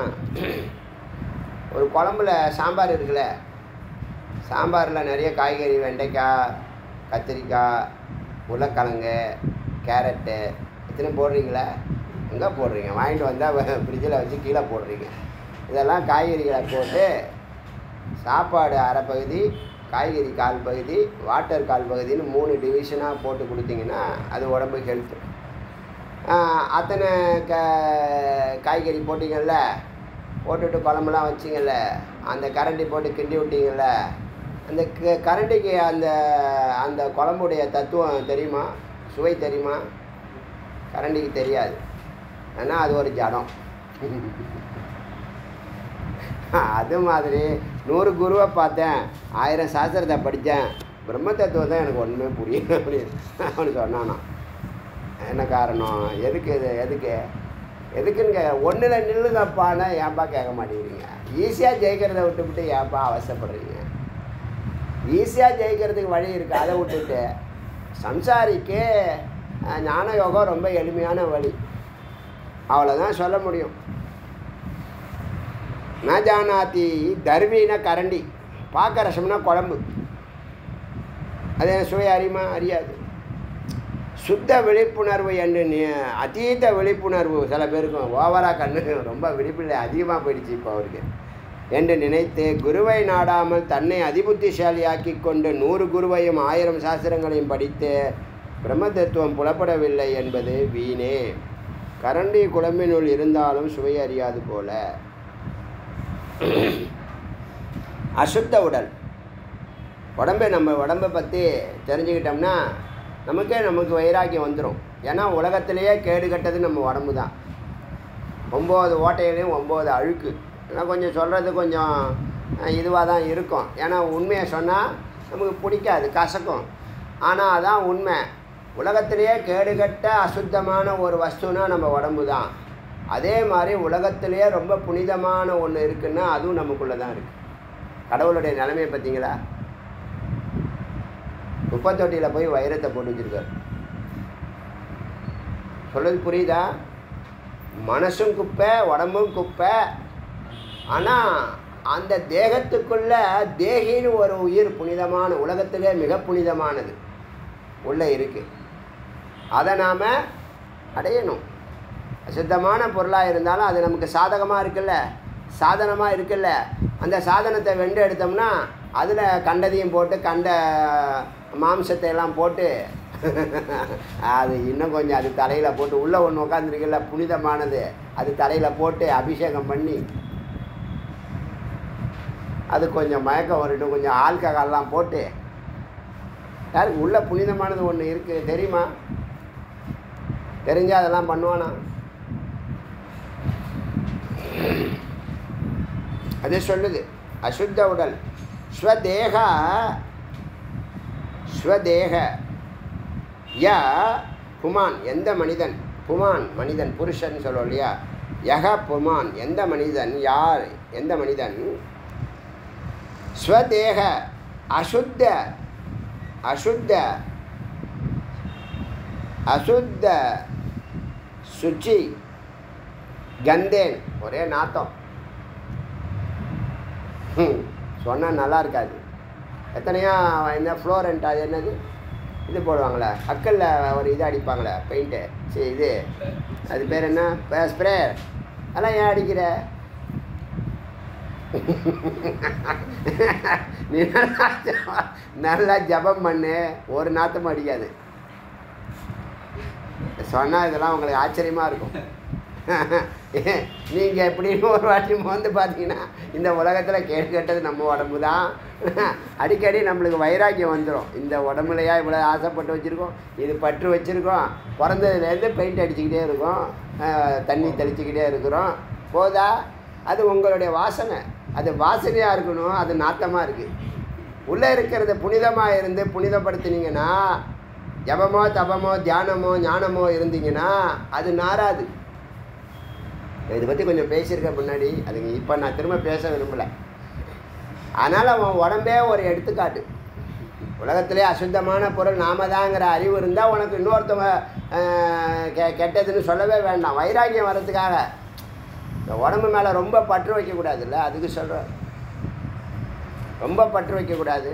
ஒரு குழம்புல சாம்பார் இருக்குல்ல சாம்பாரில் நிறைய காய்கறி வெண்டைக்காய் கத்திரிக்காய் உருளைக்கிழங்கு கேரட்டு இத்தனை போடுறீங்களா எங்கே போடுறீங்க வாங்கிட்டு வந்தால் ஃப்ரிட்ஜில் வச்சு கீழே போடுறீங்க இதெல்லாம் காய்கறிகளை போட்டு சாப்பாடு அரை பகுதி காய்கறி கால் பகுதி வாட்டர் கால் பகுதின்னு மூணு டிவிஷனாக போட்டு கொடுத்தீங்கன்னா அது உடம்புக்கு ஹெல்த்து அத்தனை க காய்கறி போட்டிங்கள்ல போட்டுட்டு குழம்புலாம் வச்சிங்கல்ல அந்த கரண்டி போட்டு கிண்டி விட்டீங்கல்ல அந்த க கரண்டிக்கு அந்த அந்த குழம்புடைய தத்துவம் தெரியுமா சுவை தெரியுமா கரண்டிக்கு தெரியாது ஏன்னா அது ஒரு ஜடம் அது மாதிரி நூறு குருவை பார்த்தேன் ஆயிரம் சாஸ்திரத்தை படித்தேன் பிரம்ம தத்துவம் தான் எனக்கு ஒன்றுமே புரியல அப்படின்னு அவனு சொன்னானா என்ன காரணம் எதுக்கு இது எதுக்கு எதுக்குன்னு கே ஒன்றில் நில்லுங்கப்பான்னு ஏன்பா கேட்க மாட்டேங்கிறீங்க ஈஸியாக ஜெயிக்கிறத விட்டுவிட்டு ஏன்பா அவசரப்படுறீங்க ஈஸியாக ஜெயிக்கிறதுக்கு வழி இருக்குது அதை விட்டுட்டு சம்சாரிக்கு அஹ், ஞான யோகம் ரொம்ப எளிமையான வழி அவ்வளோதான் சொல்ல முடியும் ந ஜானாதி தர்வீன கரண்டி பார்க்க ரசம்னா குழம்பு அது சுவை அறியுமா அறியாது சுத்த விழிப்புணர்வு என்று நீ அதீத விழிப்புணர்வு சில பேருக்கும் ஓவராக கண்ணு ரொம்ப விழிப்பில்லை அதிகமாக போயிடுச்சு இப்போ அவருக்கு என்று நினைத்து குருவை நாடாமல் தன்னை அதிபுத்திசாலியாக்கி கொண்டு நூறு குருவையும் ஆயிரம் சாஸ்திரங்களையும் படித்து பிரம்ம தத்துவம் புலப்படவில்லை என்பது வீணே கரண்டி குழம்பினுள் இருந்தாலும் சுவை அறியாது போல அசுத்த உடல் உடம்பை நம்ம உடம்பை பற்றி தெரிஞ்சுக்கிட்டோம்னா நமக்கே நமக்கு வைராக்கியம் வந்துடும் ஏன்னா உலகத்திலேயே கேடு கட்டது நம்ம உடம்பு தான் ஒம்பது ஓட்டையிலையும் ஒம்பது அழுக்கு ஏன்னா கொஞ்சம் சொல்கிறது கொஞ்சம் இதுவாக தான் இருக்கும் ஏன்னா உண்மையை சொன்னால் நமக்கு பிடிக்காது கசக்கும் ஆனால் அதான் உண்மை உலகத்திலேயே கேடுகட்ட அசுத்தமான ஒரு வஸ்துனா நம்ம உடம்பு தான் அதே மாதிரி உலகத்திலேயே ரொம்ப புனிதமான ஒன்று இருக்குன்னா அதுவும் நமக்குள்ளே தான் இருக்குது கடவுளுடைய நிலைமையை பார்த்தீங்களா குப்பைத்தொட்டியில் போய் வைரத்தை போட்டு வச்சுருக்காரு சொல்றது புரியுதா மனசும் குப்பை உடம்பும் குப்பை ஆனால் அந்த தேகத்துக்குள்ள தேகின்னு ஒரு உயிர் புனிதமான உலகத்திலே மிக புனிதமானது உள்ளே இருக்குது அதை நாம் அடையணும் அசுத்தமான பொருளாக இருந்தாலும் அது நமக்கு சாதகமாக இருக்குல்ல சாதனமாக இருக்குல்ல அந்த சாதனத்தை வெண்டு எடுத்தோம்னா அதில் கண்டதையும் போட்டு கண்ட மாம்சத்தை எல்லாம் போட்டு அது இன்னும் கொஞ்சம் அது தலையில் போட்டு உள்ளே ஒன்று உட்காந்துருக்குல்ல புனிதமானது அது தலையில் போட்டு அபிஷேகம் பண்ணி அது கொஞ்சம் மயக்கம் வரட்டும் கொஞ்சம் ஆல்கஹால்லாம் போட்டு யாருக்கு உள்ள புனிதமானது ஒன்று இருக்குது தெரியுமா தெரிஞ்சால் அதெல்லாம் பண்ணுவானா அது சொல்லுது அசுத்த உடல் ஸ்வதேக ஸ்வதேக ய புமான் எந்த மனிதன் புமான் மனிதன் புருஷன் சொல்லுவோம் இல்லையா யக புமான் எந்த மனிதன் யார் எந்த மனிதன் ஸ்வதேக அசுத்த அசுத்த அசுத்த சுச்சி கந்தேன் ஒரே நாத்தம் சொன்னால் நல்லா இருக்காது எத்தனையோ என்ன ஃப்ளோரண்ட் அது என்னது இது போடுவாங்களே அக்கல்ல ஒரு இது அடிப்பாங்களே பெயிண்ட்டு சரி இது அது பேர் என்ன ஸ்ப்ரே அதெல்லாம் ஏன் அடிக்கிற நீ நல்லா ஜப- நல்லா ஜபம் பண்ணு ஒரு நாத்தமும் அடிக்காது சொன்னால் இதெல்லாம் உங்களுக்கு ஆச்சரியமாக இருக்கும் நீங்கள் எப்படின்னு ஒரு வாட்டி வந்து பார்த்தீங்கன்னா இந்த உலகத்தில் கேடு கெட்டது நம்ம உடம்பு தான் அடிக்கடி நம்மளுக்கு வைராக்கியம் வந்துடும் இந்த உடம்புலையா இவ்வளோ ஆசைப்பட்டு வச்சுருக்கோம் இது பற்று வச்சுருக்கோம் பிறந்ததுலேருந்து பெயிண்ட் அடிச்சுக்கிட்டே இருக்கோம் அஹ், தண்ணி தெளிச்சுக்கிட்டே இருக்கிறோம் போதா அது உங்களுடைய வாசனை அது வாசனையாக இருக்கணும் அது நாத்தமாக இருக்குது உள்ளே இருக்கிறத புனிதமாக இருந்து புனிதப்படுத்துனீங்கன்னா ஜபமோ தபமோ தியானமோ ஞானமோ இருந்தீங்கன்னா அது நாராது இதை பற்றி கொஞ்சம் பேசியிருக்கேன் முன்னாடி அதுக்கு இப்போ நான் திரும்ப பேச விரும்பலை அதனால் அவன் உடம்பே ஒரு எடுத்துக்காட்டு உலகத்திலே அசுத்தமான பொருள் நாம தாங்கிற அறிவு இருந்தால் உனக்கு இன்னொருத்தவங்க அஹ், கெ கெட்டதுன்னு சொல்லவே வேண்டாம் வைராக்கியம் வர்றதுக்காக இந்த உடம்பு மேலே ரொம்ப பற்று வைக்கக்கூடாதுல்ல அதுக்கு சொல்கிறேன் ரொம்ப பற்று வைக்கக்கூடாது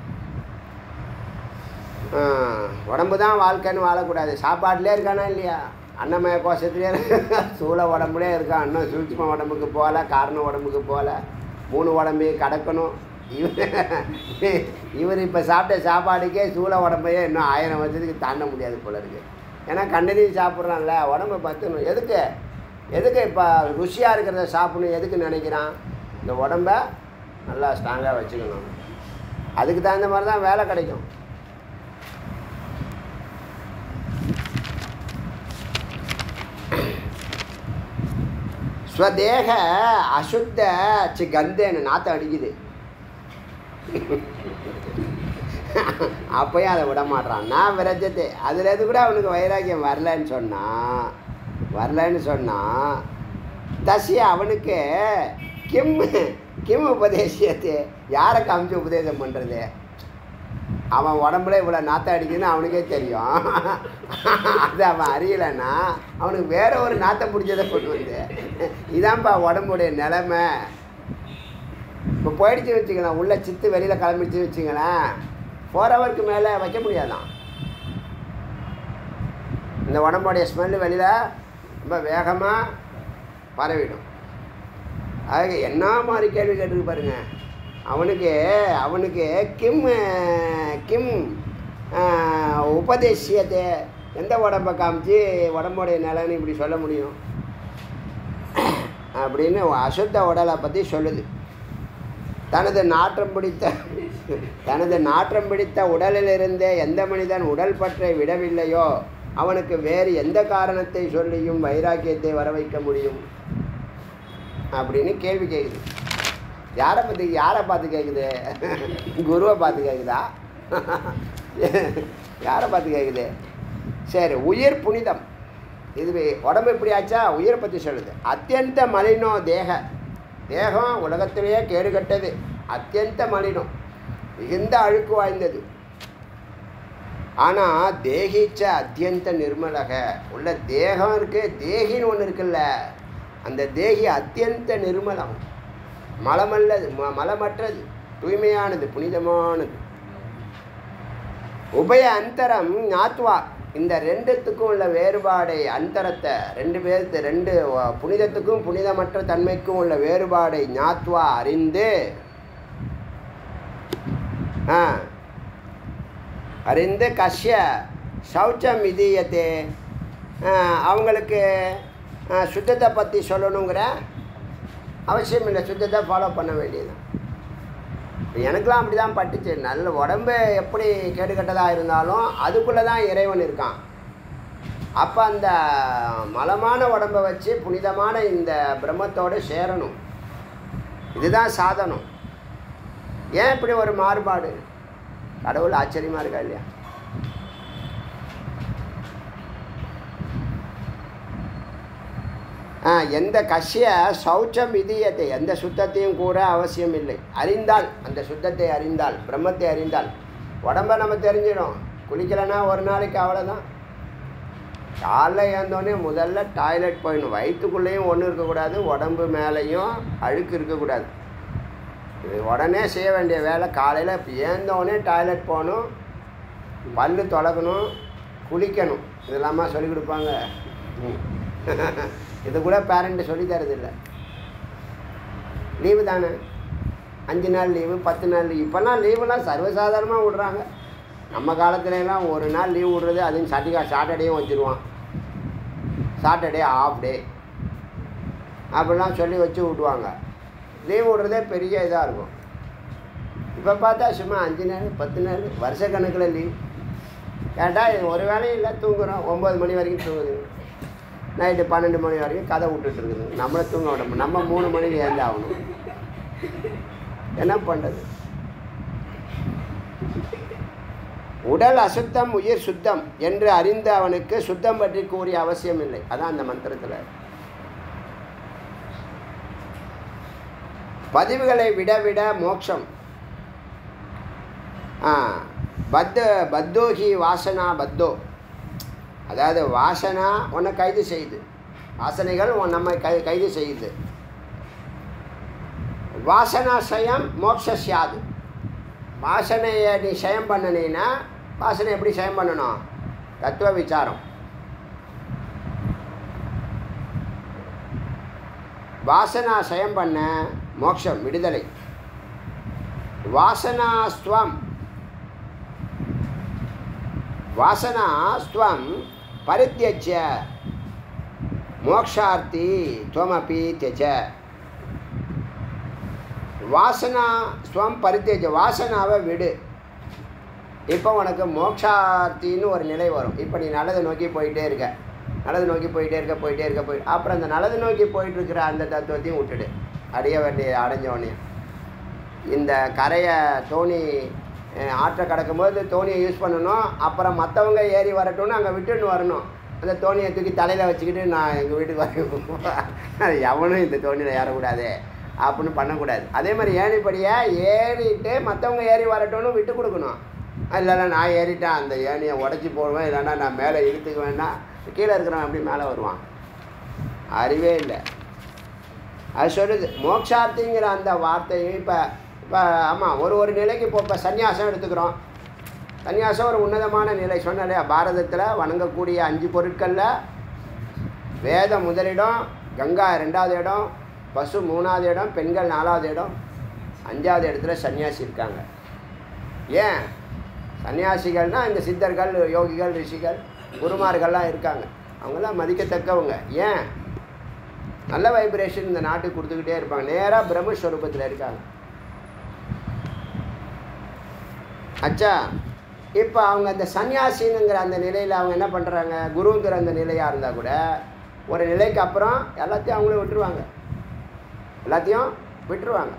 ஆஹ், உடம்பு தான் வாழ்க்கைன்னு வாழக்கூடாது சாப்பாட்டிலே இருக்கானா இல்லையா அன்னமய கோஷத்துலேயே சூழ உடம்புலே இருக்கான் இன்னும் சூட்சும உடம்புக்கு போகல காரண உடம்புக்கு போகல மூணு உடம்பையும் கடக்கணும் இவர் இவர் இப்போ சாப்பிட்ட சாப்பாடுக்கே சூழ உடம்பையே இன்னும் ஆயிரம் வருஷத்துக்கு தாண்ட முடியாது போல இருக்கு ஏன்னா கண்டதையும் சாப்பிட்றான்ல உடம்பை பற்றணும் எதுக்கு எதுக்கு இப்போ ருசியாக இருக்கிறத சாப்பிடணும் எதுக்கு நினைக்கிறான் இந்த உடம்ப நல்லா ஸ்ட்ராங்காக வச்சுக்கணும் அதுக்கு தகுந்த மாதிரி தான் வேலை கிடைக்கும் ஸ்வதேக அசுத்த சி கந்தேன்னு நாத்தம் அடிக்குது அப்பயும் அதை விட மாட்றான் நான் விரஜத்தை அதில் எது கூட அவனுக்கு வைராக்கியம் வரலன்னு சொன்னான் வரலன்னு சொன்னான் தசி அவனுக்கு கிம் கிம் உபதேசியத்தை யாரை காமிச்சு உபதேசம் பண்ணுறது அவன் உடம்புல இவ்வளோ நாத்தம் அடிக்குதுன்னு அவனுக்கே தெரியும் அது அவன் அறியலைன்னா அவனுக்கு வேற ஒரு நாத்தம் பிடிச்சதை கொண்டு வந்து இதான்ப்பா உடம்புடைய நிலமை இப்போ போயிடுச்சு வச்சுக்கலாம் உள்ள சித்து வெளியில் கிளம்பிடுச்சு வச்சுங்களேன் ஃபோர் ஹவருக்கு மேலே வைக்க முடியாதான் இந்த உடம்போடைய ஸ்மெல்லு வெளியில் ரொம்ப வேகமாக பரவிடும் ஆக என்ன மாதிரி கேள்வி கேட்டுருக்கு பாருங்க அவனுக்கு அவனுக்கு கிம் கிம் ஆஹ், உபதேசியத்தை எந்த உடம்பை காமிச்சு உடம்போடைய நிலைன்னு இப்படி சொல்ல முடியும் அப்படின்னு அசுத்த உடலை பற்றி சொல்லுது தனது நாற்றம் பிடித்த தனது நாற்றம் பிடித்த உடலிலிருந்தே எந்த மனிதன் உடல் பற்றை விடவில்லையோ அவனுக்கு வேறு எந்த காரணத்தை சொல்லியும் வைராக்கியத்தை வர வைக்க முடியும் அப்படின்னு கேள்வி கேட்குது யாரை பற்றி யாரை பார்த்து கேட்குது குருவை பார்த்து கேட்குதா யாரை பார்த்து கேட்குது சரி உயிர் புனிதம் இது உடம்பு இப்படி ஆச்சா உயிரை பற்றி சொல்லுது அத்தியந்த மலினோ தேக தேகம் உலகத்திலேயே கேடுகட்டது அத்தியந்த மலினம் மிகுந்த அழுக்கு வாய்ந்தது ஆனால் தேகிச்ச அத்தியந்த நிர்மலக உள்ள தேகம் இருக்கு தேகின்னு ஒன்று இருக்குல்ல அந்த தேகி அத்தியந்த நிர்மலம் மலமல்லது ம மலமற்றது தூய்மையானது புனிதமானது உபய அந்தரம் ஞாத்வா இந்த ரெண்டுத்துக்கும் உள்ள வேறுபாடை அந்தரத்தை ரெண்டு பேர்த்து ரெண்டு வ- புனிதத்துக்கும் புனிதமற்ற தன்மைக்கும் உள்ள வேறுபாடை ஞாத்வா அறிந்து ஆ அறிந்து கஷ்ய சௌச்சம் இதீயத்தே அவங்களுக்கு ஆ, சுத்தத்தை பற்றி சொல்லணுங்கிற அவசியம் இல்லை சுத்தத்தை ஃபாலோ பண்ண வேண்டியது எனக்கெலாம் அப்படி தான் பட்டுச்சு நல்ல உடம்பு எப்படி கேடுகட்டதாக இருந்தாலும் அதுக்குள்ளே தான் இறைவன் இருக்கான் அப்போ அந்த மலமான உடம்பை வச்சு புனிதமான இந்த பிரம்மத்தோடு சேரணும் இதுதான் சாதனம் ஏன் இப்படி ஒரு மாறுபாடு கடவுள் ஆச்சரியமாக இருக்கா இல்லையா ஆ, எந்த கஷ்ய சௌச்சம் விதியத்தை எந்த சுத்தத்தையும் கூற அவசியம் இல்லை அறிந்தால் அந்த சுத்தத்தை அறிந்தால் பிரம்மத்தை அறிந்தால் உடம்ப நம்ம தெரிஞ்சிடும் குளிக்கலைன்னா ஒரு நாளைக்கு அவ்வளோதான் காலைல ஏந்தோடனே முதல்ல டாய்லெட் போயிடணும் வயிற்றுக்குள்ளேயும் ஒன்றும் இருக்கக்கூடாது உடம்பு மேலேயும் அழுக்கு இருக்கக்கூடாது இது உடனே செய்ய வேண்டிய வேலை காலையில் ஏந்தோடனே டாய்லெட் போகணும் பல்லு தொலக்கணும் குளிக்கணும் இதெல்லாமா சொல்லிக் கொடுப்பாங்க ம். இது கூட பேரண்ட்டு சொல்லி தரதில்லை லீவு தானே அஞ்சு நாள் லீவு பத்து நாள் லீவு இப்போல்லாம் லீவுலாம் சர்வசாதாரணமாக விடுறாங்க நம்ம காலத்துல எல்லாம் ஒரு நாள் லீவ் விடுறது அதுவும் சட்டிகா சாட்டர்டேயும் வச்சுருவான் சாட்டர்டே ஆஃப் டே அப்படிலாம் சொல்லி வச்சு விடுவாங்க லீவ் விடுறதே பெரிய இதாக இருக்கும் இப்போ பார்த்தா சும்மா அஞ்சு நாள் பத்து நாள் வருஷ கணக்கில் லீவ் கேட்டால் ஒரு வேலையும் இல்லை தூங்குறோம் ஒம்பது மணி வரைக்கும் தூங்குதுங்க நைட்டு பன்னெண்டு மணி வரைக்கும் கதை விட்டுட்டு இருக்குது நம்மளை தூங்க விட முடியும். நம்ம மூணு மணிக்கு ஏந்து ஆகணும் என்ன பண்ணுறது உடல் அசுத்தம் உயிர் சுத்தம் என்று அறிந்த அவனுக்கு சுத்தம் பற்றி கூறிய அவசியம் இல்லை அதான் அந்த மந்திரத்தில் பதிவுகளை விட விட மோட்சம் ஆ பத்த பத்தோகி வாசனா பத்தோ அதாவது வாசனா உன்னை கைது செய்யுது வாசனைகள் உன் நம்ம கை கைது செய்யுது வாசனா சயம் மோக்ஷியாது வாசனையை நீ சயம் பண்ணனீன்னா வாசனை எப்படி சயம் பண்ணணும் தத்துவ விசாரம் வாசனா சயம் பண்ண மோட்சம் விடுதலை வாசனாஸ்துவம் வாசனாஸ்துவம் பரித்தியஜ்ய மோக்ஷார்த்தி துவமபி தியஜ வாசனா ஸ்வம் பரித்தேஜ வாசனாவை விடு இப்போ உனக்கு மோக்ஷார்த்தின்னு ஒரு நிலை வரும் இப்போ நீ நல்லதை நோக்கி போயிட்டே இருக்க நல்லது நோக்கி போயிட்டே இருக்க போயிட்டே இருக்க போய் அப்புறம் அந்த நல்லது நோக்கி போயிட்டு இருக்கிற அந்த தத்துவத்தையும் விட்டுடு அடைய வேண்டிய அடைஞ்ச உடனே இந்த கரையை தோணி அஹ், ஆற்றை கடக்கும்போது தோணியை யூஸ் பண்ணணும் அப்புறம் மற்றவங்க ஏறி வரட்டும்னு அங்கே விட்டுன்னு வரணும் அந்த தோணியை தூக்கி தலையில் வச்சுக்கிட்டு நான் எங்கள் வீட்டுக்கு வரேன் எவனும் இந்த தோணியில் ஏறக்கூடாது அப்படின்னு பண்ணக்கூடாது அதே மாதிரி ஏணிப்படியை ஏறிட்டு மற்றவங்க ஏறி வரட்டும்னு விட்டு கொடுக்கணும் இல்லைன்னா நான் ஏறிட்டேன் அந்த ஏணியை உடச்சி போடுவேன் இல்லைன்னா நான் மேலே இழுத்துக்குவேன்னா கீழே இருக்கிறவன் அப்படி மேலே வருவான் அறிவே இல்லை அது சொல்லுது மோக்ஷார்த்திங்கிற அந்த வார்த்தையும் இப்போ இப்போ ஆமாம் ஒரு ஒரு நிலைக்கு இப்போ இப்போ சன்னியாசம் எடுத்துக்கிறோம் சன்னியாசம் ஒரு உன்னதமான நிலை சொன்னாலே பாரதத்தில் வணங்கக்கூடிய அஞ்சு பொருட்களில் வேதம் முதலிடம் கங்கா ரெண்டாவது இடம் பசு மூணாவது இடம் பெண்கள் நாலாவது இடம் அஞ்சாவது இடத்துல சன்னியாசி இருக்காங்க ஏன் சன்னியாசிகள்னால் இந்த சித்தர்கள் யோகிகள் ரிஷிகள் குருமார்கள்லாம் இருக்காங்க அவங்களாம் மதிக்கத்தக்கவங்க ஏன் நல்ல வைப்ரேஷன் இந்த நாட்டுக்கு கொடுத்துக்கிட்டே இருப்பாங்க நேராக பிரம்மஸ்வரூபத்தில் இருக்காங்க அச்சா இப்போ அவங்க அந்த சன்னியாசினுங்கிற அந்த நிலையில் அவங்க என்ன பண்ணுறாங்க குருங்கிற அந்த நிலையாக இருந்தால் கூட ஒரு நிலைக்கு அப்புறம் எல்லாத்தையும் அவங்களே விட்டுருவாங்க எல்லாத்தையும் விட்டுருவாங்க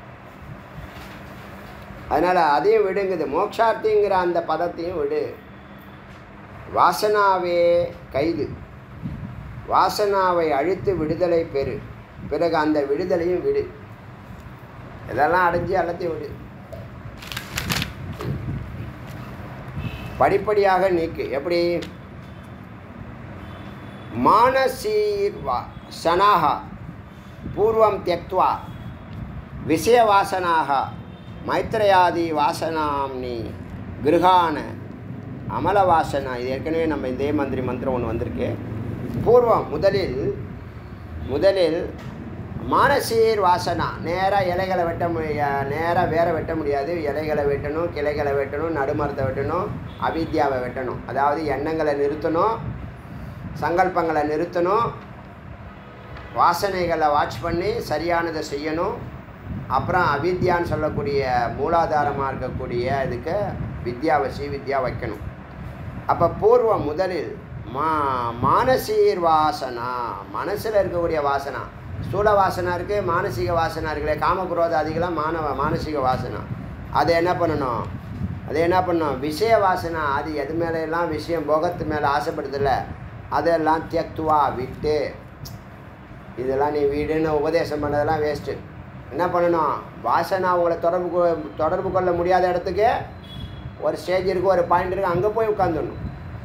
அதனால் அதையும் விடுங்குது மோக்ஷார்த்திங்கிற அந்த பதத்தையும் விடு வாசனாவே கைது வாசனாவை அழித்து விடுதலை பெறு பிறகு அந்த விடுதலையும் விடு இதெல்லாம் அடைஞ்சு எல்லாத்தையும் விடு படிப்படியாக நீக்கு எப்படி மானசீர்வா சனாக பூர்வம் தியக்துவா விஷயவாசனாக மைத்ரயாதி வாசனாம்னி கிருகான அமலவாசனா இது ஏற்கனவே நம்ம இதே மந்திரி மந்திரம் ஒன்று வந்திருக்கு பூர்வம் முதலில் முதலில் மானசீர் வாசனா நேராக இலைகளை வெட்ட முடிய நேராக வேற வெட்ட முடியாது இலைகளை வெட்டணும் கிளைகளை வெட்டணும் நடுமரத்தை வெட்டணும் அவித்யாவை வெட்டணும் அதாவது எண்ணங்களை நிறுத்தணும் சங்கல்பங்களை நிறுத்தணும் வாசனைகளை வாட்ச் பண்ணி சரியானதை செய்யணும் அப்புறம் அவித்யான்னு சொல்லக்கூடிய மூலாதாரமாக இருக்கக்கூடிய இதுக்கு வித்யாவை ஸ்ரீ வித்யா வைக்கணும் அப்போ பூர்வம் முதலில் மா மானசீர் வாசனா மனசில் இருக்கக்கூடிய வாசனா ஸ்தூல வாசனா இருக்குது மானசீக வாசனா இருக்குல்ல காமக்ரோத அதிகலாம் மானவ மானசீக வாசனா அதை என்ன பண்ணணும் அதை என்ன பண்ணணும் விஷய வாசனா அது எது மேலே எல்லாம் விஷயம் போகத்து மேலே ஆசைப்படுதில்ல அதெல்லாம் தியக்துவா விட்டு இதெல்லாம் நீ வீடுன்னு உபதேசம் பண்ணதெல்லாம் வேஸ்ட்டு என்ன பண்ணணும் வாசனா உங்களை தொடர்பு கொ- தொடர்பு கொள்ள முடியாத இடத்துக்கு ஒரு ஸ்டேஜ் இருக்குது ஒரு பாயிண்ட் இருக்குது அங்கே போய் உட்காந்துடணும்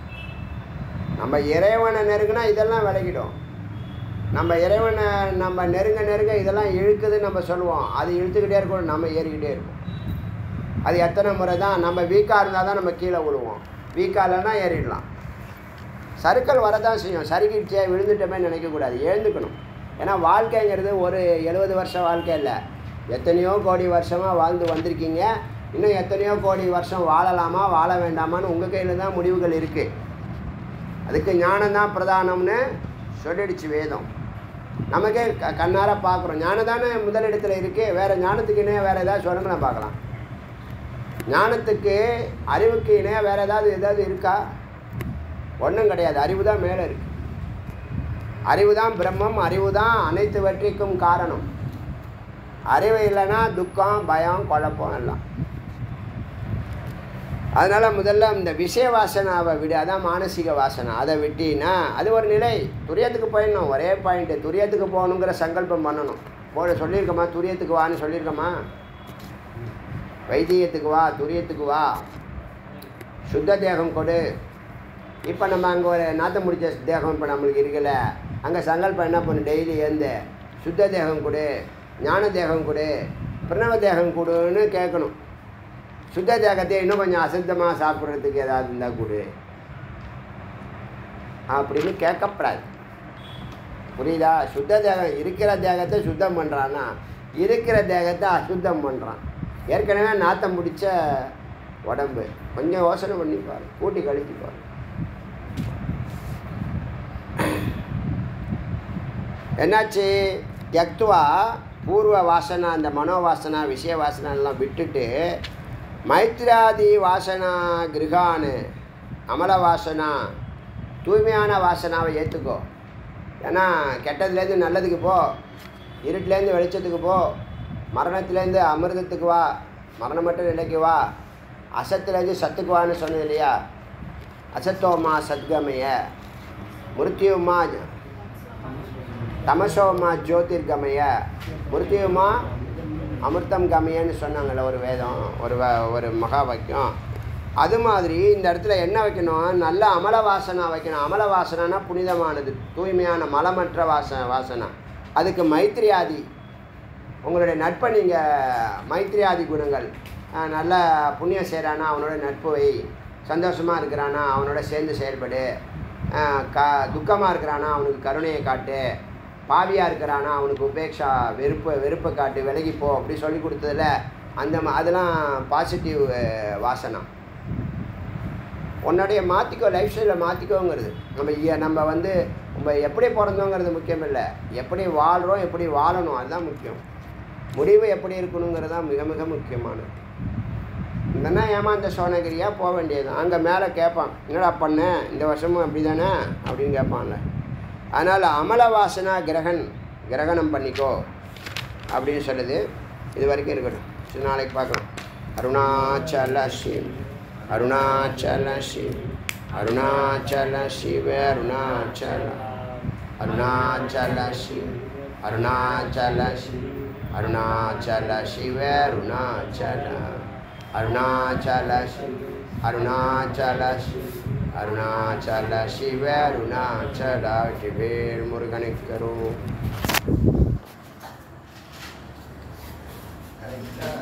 நம்ம இறைவனை நெருங்கினா இதெல்லாம் விலகிடும் நம்ம இறைவனை நம்ம நெருங்க நெருங்க இதெல்லாம் இழுக்குது நம்ம சொல்லுவோம் அது இழுத்துக்கிட்டே இருக்கணும் நம்ம ஏறிக்கிட்டே இருப்போம் அது எத்தனை முறை தான் நம்ம வீக்காக இருந்தால் தான் நம்ம கீழே விழுவோம் வீக்காக இல்லைன்னா ஏறிடலாம் சறுக்கல் வரதான் செய்யும் சறுக்கிடுச்சே விழுந்துட்டோமே நினைக்கக்கூடாது எழுந்துக்கணும் ஏன்னா வாழ்க்கைங்கிறது ஒரு எழுபது வருஷம் வாழ்க்கை இல்லை எத்தனையோ கோடி வருஷமாக வாழ்ந்து வந்திருக்கீங்க இன்னும் எத்தனையோ கோடி வருஷம் வாழலாமா வாழ வேண்டாமான்னு உங்கள் கையில் தான் முடிவுகள் இருக்குது அதுக்கு ஞானம் தான் பிரதானம்னு சொல்லிடுச்சு வேதம் நமக்கே க கண்ணார பார்க்குறோம் ஞானம் தானே முதலிடத்தில் இருக்குது வேறு ஞானத்துக்கு இணையாக வேறு ஏதாவது சொல்லுங்களேன் பார்க்கலாம் ஞானத்துக்கு அறிவுக்கு இணையாக வேறு ஏதாவது ஏதாவது இருக்கா ஒன்றும் கிடையாது அறிவு தான் மேலே இருக்கு அறிவு தான் பிரம்மம் அறிவு தான் அனைத்து வெற்றிக்கும் காரணம் அறிவு இல்லைன்னா துக்கம் பயம் குழப்பம் எல்லாம் அதனால் முதல்ல இந்த விஷய வாசனாவை விடு அதான் மானசீக வாசனை அதை விட்டினா அது ஒரு நிலை துரியத்துக்கு போயிடணும் ஒரே பாயிண்ட்டு துரியத்துக்கு போகணுங்கிற சங்கல்பம் பண்ணணும் போன சொல்லியிருக்கோமா துரியத்துக்கு வான்னு சொல்லியிருக்கோமா வைத்தியத்துக்கு வா துரியத்துக்கு வா சுத்த தேகம் கொடு இப்போ நம்ம அங்கே ஒரு நாற்றம் முடிச்ச தேகம் இப்போ நம்மளுக்கு இருக்கல அங்கே சங்கல்பம் என்ன பண்ணு டெய்லி எழுந்து சுத்த தேகம் கொடு ஞான தேகம் கொடு பிரணவ தேகம் கொடுன்னு கேட்கணும் சுத்த தேகத்தை இன்னும் கொஞ்சம் அசுத்தமாக சாப்பிட்றதுக்கு ஏதாவது இருந்தால் கொடு அப்படின்னு கேட்கப்படாது புரியுதா சுத்த தேகம் இருக்கிற தேகத்தை சுத்தம் பண்ணுறான்னா இருக்கிற தேகத்தை அசுத்தம் பண்ணுறான் ஏற்கனவே நாத்தம் பிடிச்ச உடம்பு கொஞ்சம் யோசனை பண்ணி பாரு கூட்டி கழிச்சு பாரு என்னாச்சு தியக்துவா பூர்வ வாசனா அந்த மனோ வாசனா விஷய வாசனா எல்லாம் விட்டுட்டு மைத்ராதி வாசனா கிருகானு அமல வாசனா தூய்மையான வாசனாவை ஏற்றுக்கோ ஏன்னா கெட்டதுலேருந்து நல்லதுக்கு போ இருட்டிலேருந்து வெளிச்சத்துக்கு போ மரணத்துலேருந்து அமிர்தத்துக்கு வா மரணமற்ற நிலைக்கு வா அசத்துலேருந்து சத்துக்கு வான்னு சொன்னது இல்லையா அசத்தோமா சத்கமய மிருத்யுமா தமசோமா ஜோதிர்கமய மிருத்யுமா அமிர்தம் கமயன்னு சொன்னாங்கல்ல ஒரு வேதம் ஒரு வ- ஒரு மகா வாக்கியம் அது மாதிரி இந்த இடத்துல என்ன வைக்கணும் நல்ல அமல வாசனை வைக்கணும் அமல வாசனைனா புனிதமானது தூய்மையான மலமற்ற வாச வாசனை அதுக்கு மைத்ரியாதி உங்களுடைய நட்பை நீங்கள் மைத்ரியாதி குணங்கள் ஆஹ், நல்ல புண்ணியம் செய்கிறானா அவனோட நட்பு வை சந்தோஷமாக இருக்கிறானா அவனோட சேர்ந்து செயல்படு ஆஹ், க துக்கமாக இருக்கிறானா அவனுக்கு கருணையை காட்டு பாவியாக இருக்கிறானா அவனுக்கு உபேக்ஷா வெறுப்பு வெறுப்பை காட்டு விலகி போ அப்படி சொல்லி கொடுத்ததுல அந்த ம- அதெல்லாம் பாசிட்டிவ் வாசனம் உன்னுடைய மாற்றிக்கோ லைஃப் ஸ்டைலை மாற்றிக்கோங்கிறது நம்ம இய- நம்ம வந்து நம்ம எப்படி பிறந்தோங்கிறது முக்கியம் இல்லை எப்படி வாழ்கிறோம் எப்படி வாழணும் அதுதான் முக்கியம் முடிவு எப்படி இருக்கணுங்கிறது தான் மிக மிக முக்கியமானது இல்லைன்னா ஏமாந்த சோனகிரியா போக வேண்டியது அங்கே மேலே கேட்பான் என்னடா பண்ண இந்த வருஷமும் அப்படி தானே அப்படின்னு கேட்பான்ல அதனால் அமல வாசனா கிரகன் கிரகணம் பண்ணிக்கோ அப்படின்னு சொல்லுது இது வரைக்கும் இருக்கட்டும் சரி நாளைக்கு பார்க்கலாம் அருணாச்சல சிவ் அருணாச்சல சிவ் அருணாச்சல சிவ அருணாச்சல அருணாச்சல சிவ் அருணாச்சல சிவ் அருணாச்சல சிவ அருணாச்சல அருணாச்சல சிவ் அருணாச்சல சிவ் அருணாச்சல சிவ அருணாச்சல வெற்றிவேல் முருகனுக்கரும் கரெக்டா